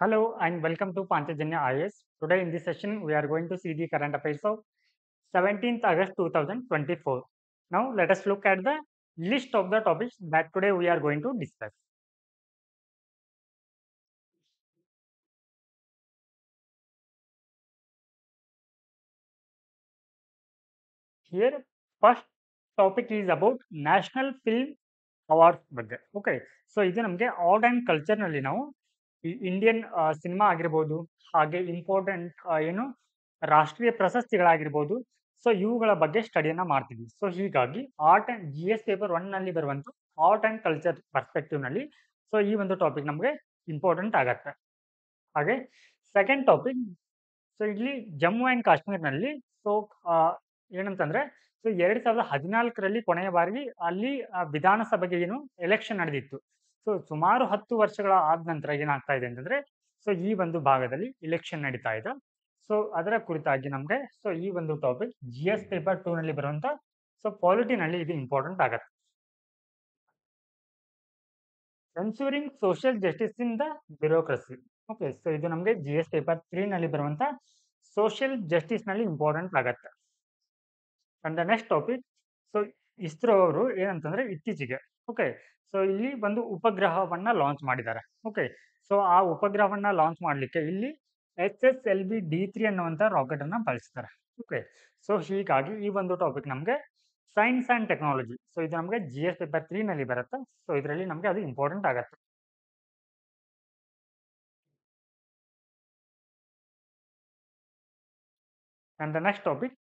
Hello and welcome to Panchajanya IAS. Today in this session, we are going to see the current affairs of 17th August 2024. Now, let us look at the list of the topics that today we are going to discuss. Here, first topic is about National Film awards ಬಗ್ಗೆ okay so ಇದು ನಮಗೆ art and ಕಲ್ಚರ್ನಲ್ಲಿ ನಾವು ಈ Indian cinema ಆಗಿರ್ಬೋದು ಹಾಗೆ important ಏನು ರಾಷ್ಟ್ರೀಯ ಪ್ರಶಸ್ತಿಗಳಾಗಿರ್ಬೋದು so ಇವುಗಳ ಬಗ್ಗೆ ಸ್ಟಡಿಯನ್ನು ಮಾಡ್ತೀವಿ ಸೊ ಹೀಗಾಗಿ art and G S paper ಒನ್ನಲ್ಲಿ ಬರುವಂಥ ಆರ್ಟ್ ಆ್ಯಂಡ್ ಕಲ್ಚರ್ ಪರ್ಸ್ಪೆಕ್ಟಿವ್ನಲ್ಲಿ ಸೊ ಈ ಒಂದು ಟಾಪಿಕ್ ನಮಗೆ ಇಂಪಾರ್ಟೆಂಟ್ ಆಗತ್ತೆ ಹಾಗೆ ಸೆಕೆಂಡ್ ಟಾಪಿಕ್ ಸೊ ಇಲ್ಲಿ ಜಮ್ಮು ಆ್ಯಂಡ್ ಕಾಶ್ಮೀರ್ನಲ್ಲಿ ಸೊ ಏನಂತಂದ್ರೆ ಸೊ ಎರಡ್ ಸಾವಿರದ ಹದಿನಾಲ್ಕರಲ್ಲಿ ಕೊನೆಯ ಬಾರಿ ಅಲ್ಲಿ ಆ, ವಿಧಾನಸಭೆಗೆ ಏನು ಎಲೆಕ್ಷನ್ ನಡೆದಿತ್ತು ಸೊ ಸುಮಾರು ಹತ್ತು ವರ್ಷಗಳ ಆದ ನಂತರ ಏನಾಗ್ತಾ ಇದೆ ಅಂತಂದ್ರೆ ಸೊ ಈ ಒಂದು ಭಾಗದಲ್ಲಿ ಇಲೆಕ್ಷನ್ ನಡೀತಾ ಇದೆ ಸೊ ಅದರ ಕುರಿತಾಗಿ ನಮಗೆ ಸೊ ಈ ಒಂದು topic G S paper two ನಲ್ಲಿ ಬರುವಂತ ಸೊ ಪಾಲಿಟಿನಲ್ಲಿ ಇದು ಇಂಪಾರ್ಟೆಂಟ್ ಆಗತ್ತೆ ensuring social justice in the bureaucracy okay so ಇದು ನಮಗೆ ಜಿ ಎಸ್ ಪೇಪರ್ ತ್ರೀ ನಲ್ಲಿ ಬರುವಂತ ಸೋಷಿಯಲ್ ಜಸ್ಟಿಸ್ ನಲ್ಲಿ ಇಂಪಾರ್ಟೆಂಟ್ ಆಗತ್ತೆ and the next topic so ISRO ಅವರು ಏನಂತಂದ್ರೆ ಇತ್ತೀಚೆಗೆ ಓಕೆ ಸೊ ಇಲ್ಲಿ ಒಂದು ಉಪಗ್ರಹವನ್ನ ಲಾಂಚ್ ಮಾಡಿದ್ದಾರೆ ಓಕೆ ಸೊ ಆ ಉಪಗ್ರಹವನ್ನ ಲಾಂಚ್ ಮಾಡ್ಲಿಕ್ಕೆ ಇಲ್ಲಿ H S L B D three ಅನ್ನುವಂಥ ರಾಕೆಟ್ ಅನ್ನ ಬಳಸ್ತಾರೆ ಓಕೆ ಸೊ ಹೀಗಾಗಿ ಈ ಒಂದು ಟಾಪಿಕ್ ನಮಗೆ ಸೈನ್ಸ್ ಅಂಡ್ ಟೆಕ್ನಾಲಜಿ ಸೊ ಇದು ನಮಗೆ ಜಿ ಎಸ್ ಪೇಪರ್ ತ್ರೀ ನಲ್ಲಿ ಬರುತ್ತೆ ಸೊ ಇದರಲ್ಲಿ ನಮಗೆ ಅದು ಇಂಪಾರ್ಟೆಂಟ್ ಆಗತ್ತೆ and the next topic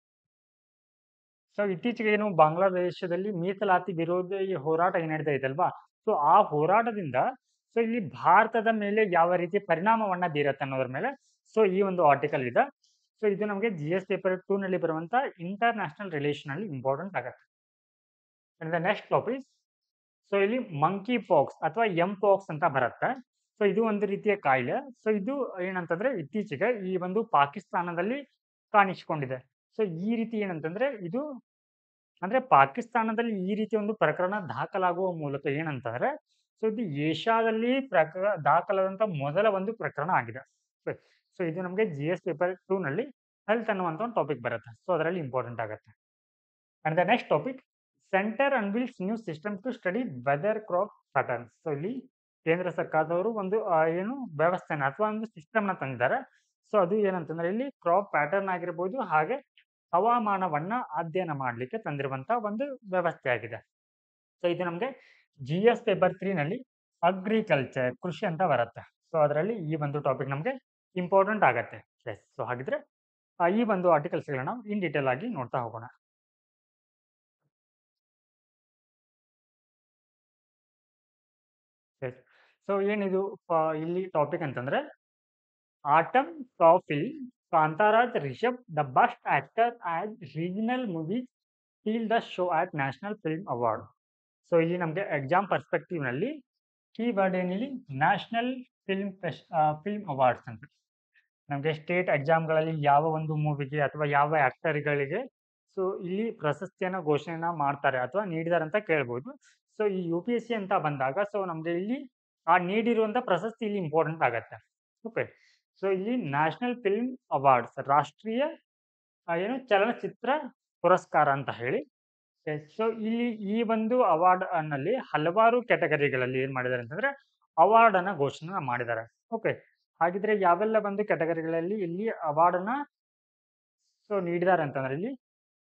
so ಇತ್ತೀಚೆಗೆ ಏನು ಬಾಂಗ್ಲಾದೇಶದಲ್ಲಿ ಮೀಸಲಾತಿ ವಿರೋಧಿ ಹೋರಾಟ ಏನ್ ನಡೀತಾ ಇದಲ್ವಾ ಸೊ ಆ ಹೋರಾಟದಿಂದ ಸೊ ಇಲ್ಲಿ ಭಾರತದ ಮೇಲೆ ಯಾವ ರೀತಿ ಪರಿಣಾಮವನ್ನ ಬೀರತ್ತೆ ಅನ್ನೋದ್ರ ಮೇಲೆ ಸೊ ಈ ಒಂದು ಆರ್ಟಿಕಲ್ ಇದೆ ಸೊ ಇದು ನಮಗೆ ಜಿ ಎಸ್ ಪೇಪರ್ ಟೂ ನಲ್ಲಿ ಬರುವಂತ ಇಂಟರ್ ನ್ಯಾಷನಲ್ ರಿಲೇಷನ್ ಅಲ್ಲಿ ಇಂಪಾರ್ಟೆಂಟ್ ಆಗತ್ತೆ and the next topic so ಇಲ್ಲಿ ಮಂಕಿ ಪಾಕ್ಸ್ ಅಥವಾ ಎಂ ಪಾಕ್ಸ್ ಅಂತ ಬರುತ್ತೆ ಸೊ ಇದು ಒಂದು ರೀತಿಯ ಕಾಯಿಲೆ ಸೊ ಇದು ಏನಂತಂದ್ರೆ ಇತ್ತೀಚೆಗೆ ಈ ಒಂದು ಪಾಕಿಸ್ತಾನದಲ್ಲಿ ಕಾಣಿಸಿಕೊಂಡಿದೆ ಸೊ ಈ ರೀತಿ ಏನಂತಂದ್ರೆ ಇದು ಅಂದ್ರೆ ಪಾಕಿಸ್ತಾನದಲ್ಲಿ ಈ ರೀತಿ ಒಂದು ಪ್ರಕರಣ ದಾಖಲಾಗುವ ಮೂಲಕ ಏನಂತಂದ್ರೆ ಸೊ ಇದು ಏಷ್ಯಾದಲ್ಲಿ ಪ್ರಕರ ದಾಖಲಾದಂತ ಮೊದಲ ಒಂದು ಪ್ರಕರಣ ಆಗಿದೆ ಸೊ ಇದು ನಮಗೆ ಜಿ ಎಸ್ ಪೇಪರ್ ಟೂ ನಲ್ಲಿ ಹೆಲ್ತ್ ಅನ್ನುವಂತ ಒಂದು ಟಾಪಿಕ್ ಬರುತ್ತೆ ಸೊ ಅದರಲ್ಲಿ ಇಂಪಾರ್ಟೆಂಟ್ ಆಗುತ್ತೆ and the next topic centre anvils new system to study weather crop patterns so ಇಲ್ಲಿ ಕೇಂದ್ರ ಸರ್ಕಾರದವರು ಒಂದು ಆ, ಏನು ವ್ಯವಸ್ಥೆನ ಅಥವಾ ಒಂದು ಸಿಸ್ಟಮ್ ನ ತಂದಿದ್ದಾರೆ ಸೊ ಅದು ಏನಂತಂದ್ರೆ ಇಲ್ಲಿ ಕ್ರಾಪ್ ಪ್ಯಾಟರ್ನ್ ಆಗಿರ್ಬೋದು ಹಾಗೆ ಹವಾಮಾನವನ್ನ ಅಧ್ಯಯನ ಮಾಡಲಿಕ್ಕೆ ತಂದಿರುವಂತ ಒಂದು ವ್ಯವಸ್ಥೆ ಆಗಿದೆ ಸೊ ಇದು ನಮಗೆ ಜಿ ಎಸ್ ಪೇಪರ್ ತ್ರೀ ನಲ್ಲಿ ಅಗ್ರಿಕಲ್ಚರ್ ಕೃಷಿ ಅಂತ ಬರುತ್ತೆ ಸೊ ಅದರಲ್ಲಿ ಈ ಒಂದು ಟಾಪಿಕ್ ನಮಗೆ ಇಂಪಾರ್ಟೆಂಟ್ ಆಗತ್ತೆ ಎಸ್ ಸೊ ಹಾಗಿದ್ರೆ ಆ, ಈ ಒಂದು ಆರ್ಟಿಕಲ್ಸ್ಗಳನ್ನ ನಾವು ಇನ್ ಡೀಟೇಲ್ ಆಗಿ ನೋಡ್ತಾ ಹೋಗೋಣ ಎಸ್ ಸೊ ಏನಿದು ಆ, ಇಲ್ಲಿ ಟಾಪಿಕ್ ಅಂತಂದ್ರೆ ಆಟಮ್ ಕಾಫಿಲ್ ಕಾಂತಾರಾಜ್ Rishab the best actor as regional movies ಫೀಲ್ the show at national film award so ಇಲ್ಲಿ ನಮಗೆ ಎಕ್ಸಾಮ್ ಪರ್ಸ್ಪೆಕ್ಟಿವ್ ನಲ್ಲಿ ಕೀ ವರ್ಡ್ ಏನಿಲ್ಲಿ ನ್ಯಾಷನಲ್ ಫಿಲ್ಮ್ ಫಿಲ್ಮ್ ಅವಾರ್ಡ್ಸ್ ಅಂತ ನಮಗೆ ಸ್ಟೇಟ್ ಎಕ್ಸಾಮ್ಗಳಲ್ಲಿ ಯಾವ ಒಂದು ಮೂವಿಗೆ ಅಥವಾ ಯಾವ ಆಕ್ಟರ್ಗಳಿಗೆ ಸೊ ಇಲ್ಲಿ ಪ್ರಶಸ್ತಿಯನ್ನ ಘೋಷಣೆನ ಮಾಡ್ತಾರೆ ಅಥವಾ ನೀಡಿದಾರೆ ಅಂತ ಕೇಳ್ಬೋದು ಸೊ ಈ ಯು ಪಿ ಎಸ್ ಸಿ ಅಂತ ಬಂದಾಗ ಸೊ ನಮಗೆ ಇಲ್ಲಿ ಆ ನೀಡಿರುವಂತ ಪ್ರಶಸ್ತಿ ಇಲ್ಲಿ ಇಂಪಾರ್ಟೆಂಟ್ ಆಗತ್ತೆ ಓಕೆ ಸೊ ಇಲ್ಲಿ ನ್ಯಾಷನಲ್ ಫಿಲ್ಮ್ ಅವಾರ್ಡ್ಸ್ ರಾಷ್ಟ್ರೀಯ ಆ, ಏನು ಚಲನಚಿತ್ರ ಪುರಸ್ಕಾರ ಅಂತ ಹೇಳಿ ಸೊ ಇಲ್ಲಿ ಈ ಒಂದು ಅವಾರ್ಡ್ ನಲ್ಲಿ ಹಲವಾರು ಕ್ಯಾಟಗರಿಗಳಲ್ಲಿ ಏನ್ ಮಾಡಿದ್ದಾರೆ ಅಂತಂದ್ರೆ ಅವಾರ್ಡ್ ಅನ್ನ ಘೋಷಣೆ ಮಾಡಿದ್ದಾರೆ ಓಕೆ ಹಾಗಿದ್ರೆ ಯಾವೆಲ್ಲ ಒಂದು ಕ್ಯಾಟಗರಿಗಳಲ್ಲಿ ಇಲ್ಲಿ ಅವಾರ್ಡ್ ಅನ್ನ ಸೊ ನೀಡಿದ್ದಾರೆ ಅಂತಂದ್ರೆ ಇಲ್ಲಿ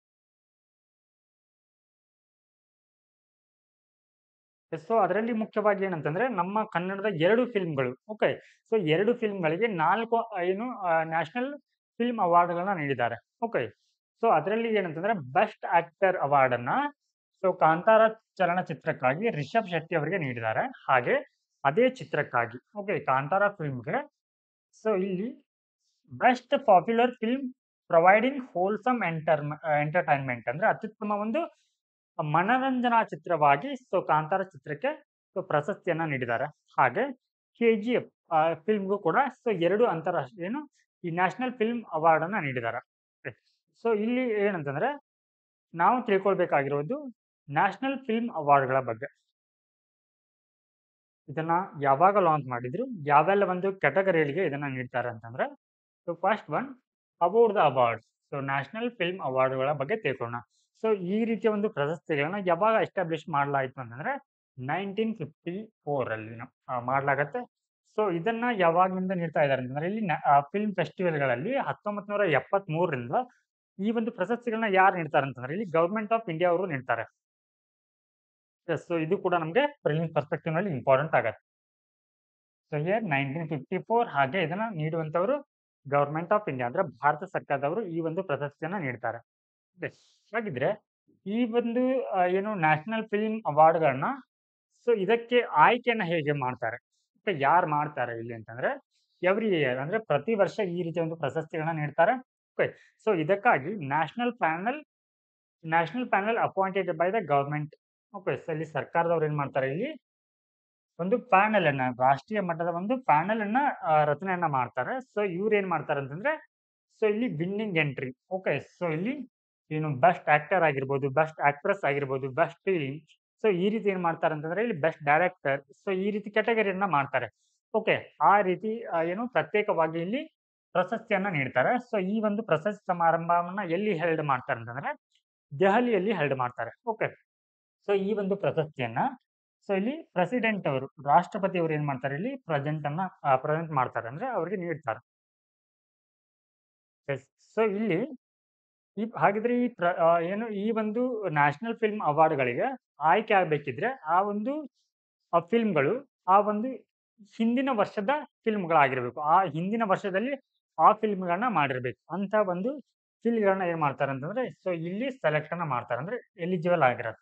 ಸೊ ಅದರಲ್ಲಿ ಮುಖ್ಯವಾಗಿ ಏನಂತಂದ್ರೆ ನಮ್ಮ ಕನ್ನಡದ ಎರಡು ಫಿಲ್ಮ್ಗಳು ಓಕೆ ಸೊ ಎರಡು ಫಿಲ್ಮ್ಗಳಿಗೆ ನಾಲ್ಕು ಆ, ಏನು ನ್ಯಾಷನಲ್ ಫಿಲ್ಮ್ ಅವಾರ್ಡ್ಗಳನ್ನ ನೀಡಿದ್ದಾರೆ ಓಕೆ ಸೊ ಅದರಲ್ಲಿ ಏನಂತಂದ್ರೆ ಬೆಸ್ಟ್ ಆಕ್ಟರ್ ಅವಾರ್ಡ್ ಅನ್ನ ಸೊ ಕಾಂತಾರ ಚಲನಚಿತ್ರಕ್ಕಾಗಿ ರಿಷಬ್ ಶೆಟ್ಟಿ ಅವರಿಗೆ ನೀಡಿದ್ದಾರೆ ಹಾಗೆ ಅದೇ ಚಿತ್ರಕ್ಕಾಗಿ ಓಕೆ ಕಾಂತಾರ ಫಿಲ್ಮ್ಗೆ ಸೊ ಇಲ್ಲಿ best popular film providing wholesome enter entertainment ಅಂದ್ರೆ ಅತ್ಯುತ್ತಮ ಒಂದು ಮನರಂಜನಾ ಚಿತ್ರವಾಗಿ ಸೊ ಕಾಂತಾರ ಚಿತ್ರಕ್ಕೆ ಸೊ ಪ್ರಶಸ್ತಿಯನ್ನ ನೀಡಿದ್ದಾರೆ ಹಾಗೆ ಕೆ ಜಿ ಎಫ್ ಫಿಲ್ಮ್ಗೂ ಕೂಡ ಸೊ ಎರಡು ಅಂತಾರಾಷ್ಟ್ರೀಯ ಏನು ಈ ನ್ಯಾಷನಲ್ ಫಿಲ್ಮ್ ಅವಾರ್ಡ್ ಅನ್ನ ನೀಡಿದ್ದಾರೆ ಸೊ ಇಲ್ಲಿ ಏನಂತಂದ್ರೆ ನಾವು ತಿಳ್ಕೊಳ್ಬೇಕಾಗಿರೋದು ನ್ಯಾಷನಲ್ ಫಿಲ್ಮ್ ಅವಾರ್ಡ್ಗಳ ಬಗ್ಗೆ ಇದನ್ನ ಯಾವಾಗ ಲಾಂಚ್ ಮಾಡಿದ್ರು ಯಾವೆಲ್ಲ ಒಂದು ಕ್ಯಾಟಗರಿಗಳಿಗೆ ಇದನ್ನ ನೀಡ್ತಾರೆ ಅಂತಂದ್ರೆ so first one about the awards so national film ಅವಾರ್ಡ್ಗಳ ಬಗ್ಗೆ ತಿಳ್ಕೊಳ್ಳೋಣ ಸೊ ಈ ರೀತಿಯ ಒಂದು ಪ್ರಶಸ್ತಿಗಳನ್ನ ಯಾವಾಗ ಎಸ್ಟಾಬ್ಲಿಷ್ ಮಾಡಲಾಯಿತು ಅಂತಂದ್ರೆ ನೈನ್ಟೀನ್ ಫಿಫ್ಟಿ ಫೋರ್ ಅಲ್ಲಿ ಮಾಡಲಾಗತ್ತೆ ಸೊ ಇದನ್ನ ಯಾವಾಗಿನಿಂದ ನೀಡ್ತಾ ಇದ್ದಾರೆ ಅಂತಂದ್ರೆ ಇಲ್ಲಿ ಫಿಲ್ಮ್ ಫೆಸ್ಟಿವಲ್ಗಳಲ್ಲಿ ಹತ್ತೊಂಬತ್ ನೂರ ಎಪ್ಪತ್ತ್ ಮೂರರಿಂದ ಈ ಒಂದು ಪ್ರಶಸ್ತಿಗಳನ್ನ ಯಾರು ನೀಡ್ತಾರೆ ಅಂತಂದ್ರೆ ಇಲ್ಲಿ ಗವರ್ಮೆಂಟ್ ಆಫ್ ಇಂಡಿಯಾ ಅವರು ನೀಡ್ತಾರೆ ಎಸ್ ಸೊ ಇದು ಕೂಡ ನಮಗೆ ಪ್ರಿಲಿಮ್ಸ್ ಪರ್ಸ್ಪೆಕ್ಟಿವ್ ನಲ್ಲಿ ಇಂಪಾರ್ಟೆಂಟ್ ಆಗತ್ತೆ so here nineteen fifty four ಹಾಗೆ ಇದನ್ನ ನೀಡುವಂತವರು ಗವರ್ಮೆಂಟ್ ಆಫ್ ಇಂಡಿಯಾ ಅಂದ್ರೆ ಭಾರತ ಸರ್ಕಾರದವರು ಈ ಒಂದು ಪ್ರಶಸ್ತಿಯನ್ನ ನೀಡ್ತಾರೆ Okay. ಹಾಗಿದ್ರೆ ಈ ಒಂದು ಆ, ಏನು ನ್ಯಾಷನಲ್ ಫಿಲ್ಮ್ ಅವಾರ್ಡ್ಗಳನ್ನ ಸೊ ಇದಕ್ಕೆ ಆಯ್ಕೆಯನ್ನ ಹೇಗೆ ಮಾಡ್ತಾರೆ ಯಾರು ಮಾಡ್ತಾರೆ ಇಲ್ಲಿ ಅಂತಂದ್ರೆ ಎವ್ರಿ ಇಯರ್ ಅಂದ್ರೆ ಪ್ರತಿ ವರ್ಷ ಈ ರೀತಿಯ ಒಂದು ಪ್ರಶಸ್ತಿಗಳನ್ನ ನೀಡ್ತಾರೆ ಓಕೆ ಸೊ ಇದಕ್ಕಾಗಿ national panel national panel appointed by the government okay so ಇಲ್ಲಿ ಸರ್ಕಾರದವ್ರು ಏನ್ ಮಾಡ್ತಾರೆ ಇಲ್ಲಿ ಒಂದು ಪ್ಯಾನಲ್ ಅನ್ನ ರಾಷ್ಟ್ರೀಯ ಮಟ್ಟದ ಒಂದು ಪ್ಯಾನಲ್ ಅನ್ನ ಆ, ರಚನೆಯನ್ನ ಮಾಡ್ತಾರೆ ಸೊ ಇವ್ರು ಏನ್ ಮಾಡ್ತಾರೆ ಅಂತಂದ್ರೆ ಸೊ ಇಲ್ಲಿ ವಿನ್ನಿಂಗ್ ಎಂಟ್ರಿ ಓಕೆ ಸೊ ಇಲ್ಲಿ ಏನು ಬೆಸ್ಟ್ ಆಕ್ಟರ್ ಆಗಿರ್ಬೋದು ಬೆಸ್ಟ್ ಆಕ್ಟ್ರೆಸ್ ಆಗಿರ್ಬೋದು ಬೆಸ್ಟ್ ಫಿಲ್ಮ್ ಸೊ ಈ ರೀತಿ ಏನ್ ಮಾಡ್ತಾರೆ ಅಂತಂದ್ರೆ ಇಲ್ಲಿ ಬೆಸ್ಟ್ ಡೈರೆಕ್ಟರ್ ಸೊ ಈ ರೀತಿ ಕ್ಯಾಟಗರಿಯನ್ನ ಮಾಡ್ತಾರೆ ಓಕೆ ಆ ರೀತಿ ಆ, ಏನು ಪ್ರತ್ಯೇಕವಾಗಿ ಇಲ್ಲಿ ಪ್ರಶಸ್ತಿಯನ್ನ ನೀಡ್ತಾರೆ ಸೊ ಈ ಒಂದು ಪ್ರಶಸ್ತಿ ಸಮಾರಂಭವನ್ನ ಎಲ್ಲಿ ಹೆಲ್ಡ್ ಮಾಡ್ತಾರೆ ಅಂತಂದ್ರೆ ದೆಹಲಿಯಲ್ಲಿ ಹೆಲ್ಡ್ ಮಾಡ್ತಾರೆ ಓಕೆ ಸೊ ಈ ಒಂದು ಪ್ರಶಸ್ತಿಯನ್ನ ಸೊ ಇಲ್ಲಿ ಪ್ರೆಸಿಡೆಂಟ್ ಅವರು ರಾಷ್ಟ್ರಪತಿ ಅವರು ಏನ್ ಮಾಡ್ತಾರೆ ಇಲ್ಲಿ ಪ್ರೆಸೆಂಟ್ ಅನ್ನ ಪ್ರೆಸೆಂಟ್ ಮಾಡ್ತಾರೆ ಅಂದ್ರೆ ಅವರಿಗೆ ನೀಡ್ತಾರೆ ಸೊ ಇಲ್ಲಿ ಈ ಹಾಗಿದ್ರೆ ಈ ಪ್ರ ಆ, ಏನು ಈ ಒಂದು ನ್ಯಾಷನಲ್ ಫಿಲ್ಮ್ ಅವಾರ್ಡ್ಗಳಿಗೆ ಆಯ್ಕೆ ಆಗ್ಬೇಕಿದ್ರೆ ಆ ಒಂದು ಆ ಫಿಲ್ಮ್ಗಳು ಆ ಒಂದು ಹಿಂದಿನ ವರ್ಷದ ಫಿಲ್ಮ್ಗಳಾಗಿರ್ಬೇಕು ಆ ಹಿಂದಿನ ವರ್ಷದಲ್ಲಿ ಆ ಫಿಲ್ಮ್ಗಳನ್ನ ಮಾಡಿರ್ಬೇಕು ಅಂತ ಒಂದು ಫಿಲ್ಮ್ಗಳನ್ನ ಏನ್ ಮಾಡ್ತಾರೆ ಅಂತಂದ್ರೆ ಸೊ ಇಲ್ಲಿ ಸೆಲೆಕ್ಷನ್ ಮಾಡ್ತಾರೆ ಅಂದ್ರೆ ಎಲಿಜಿಬಲ್ ಆಗಿರತ್ತೆ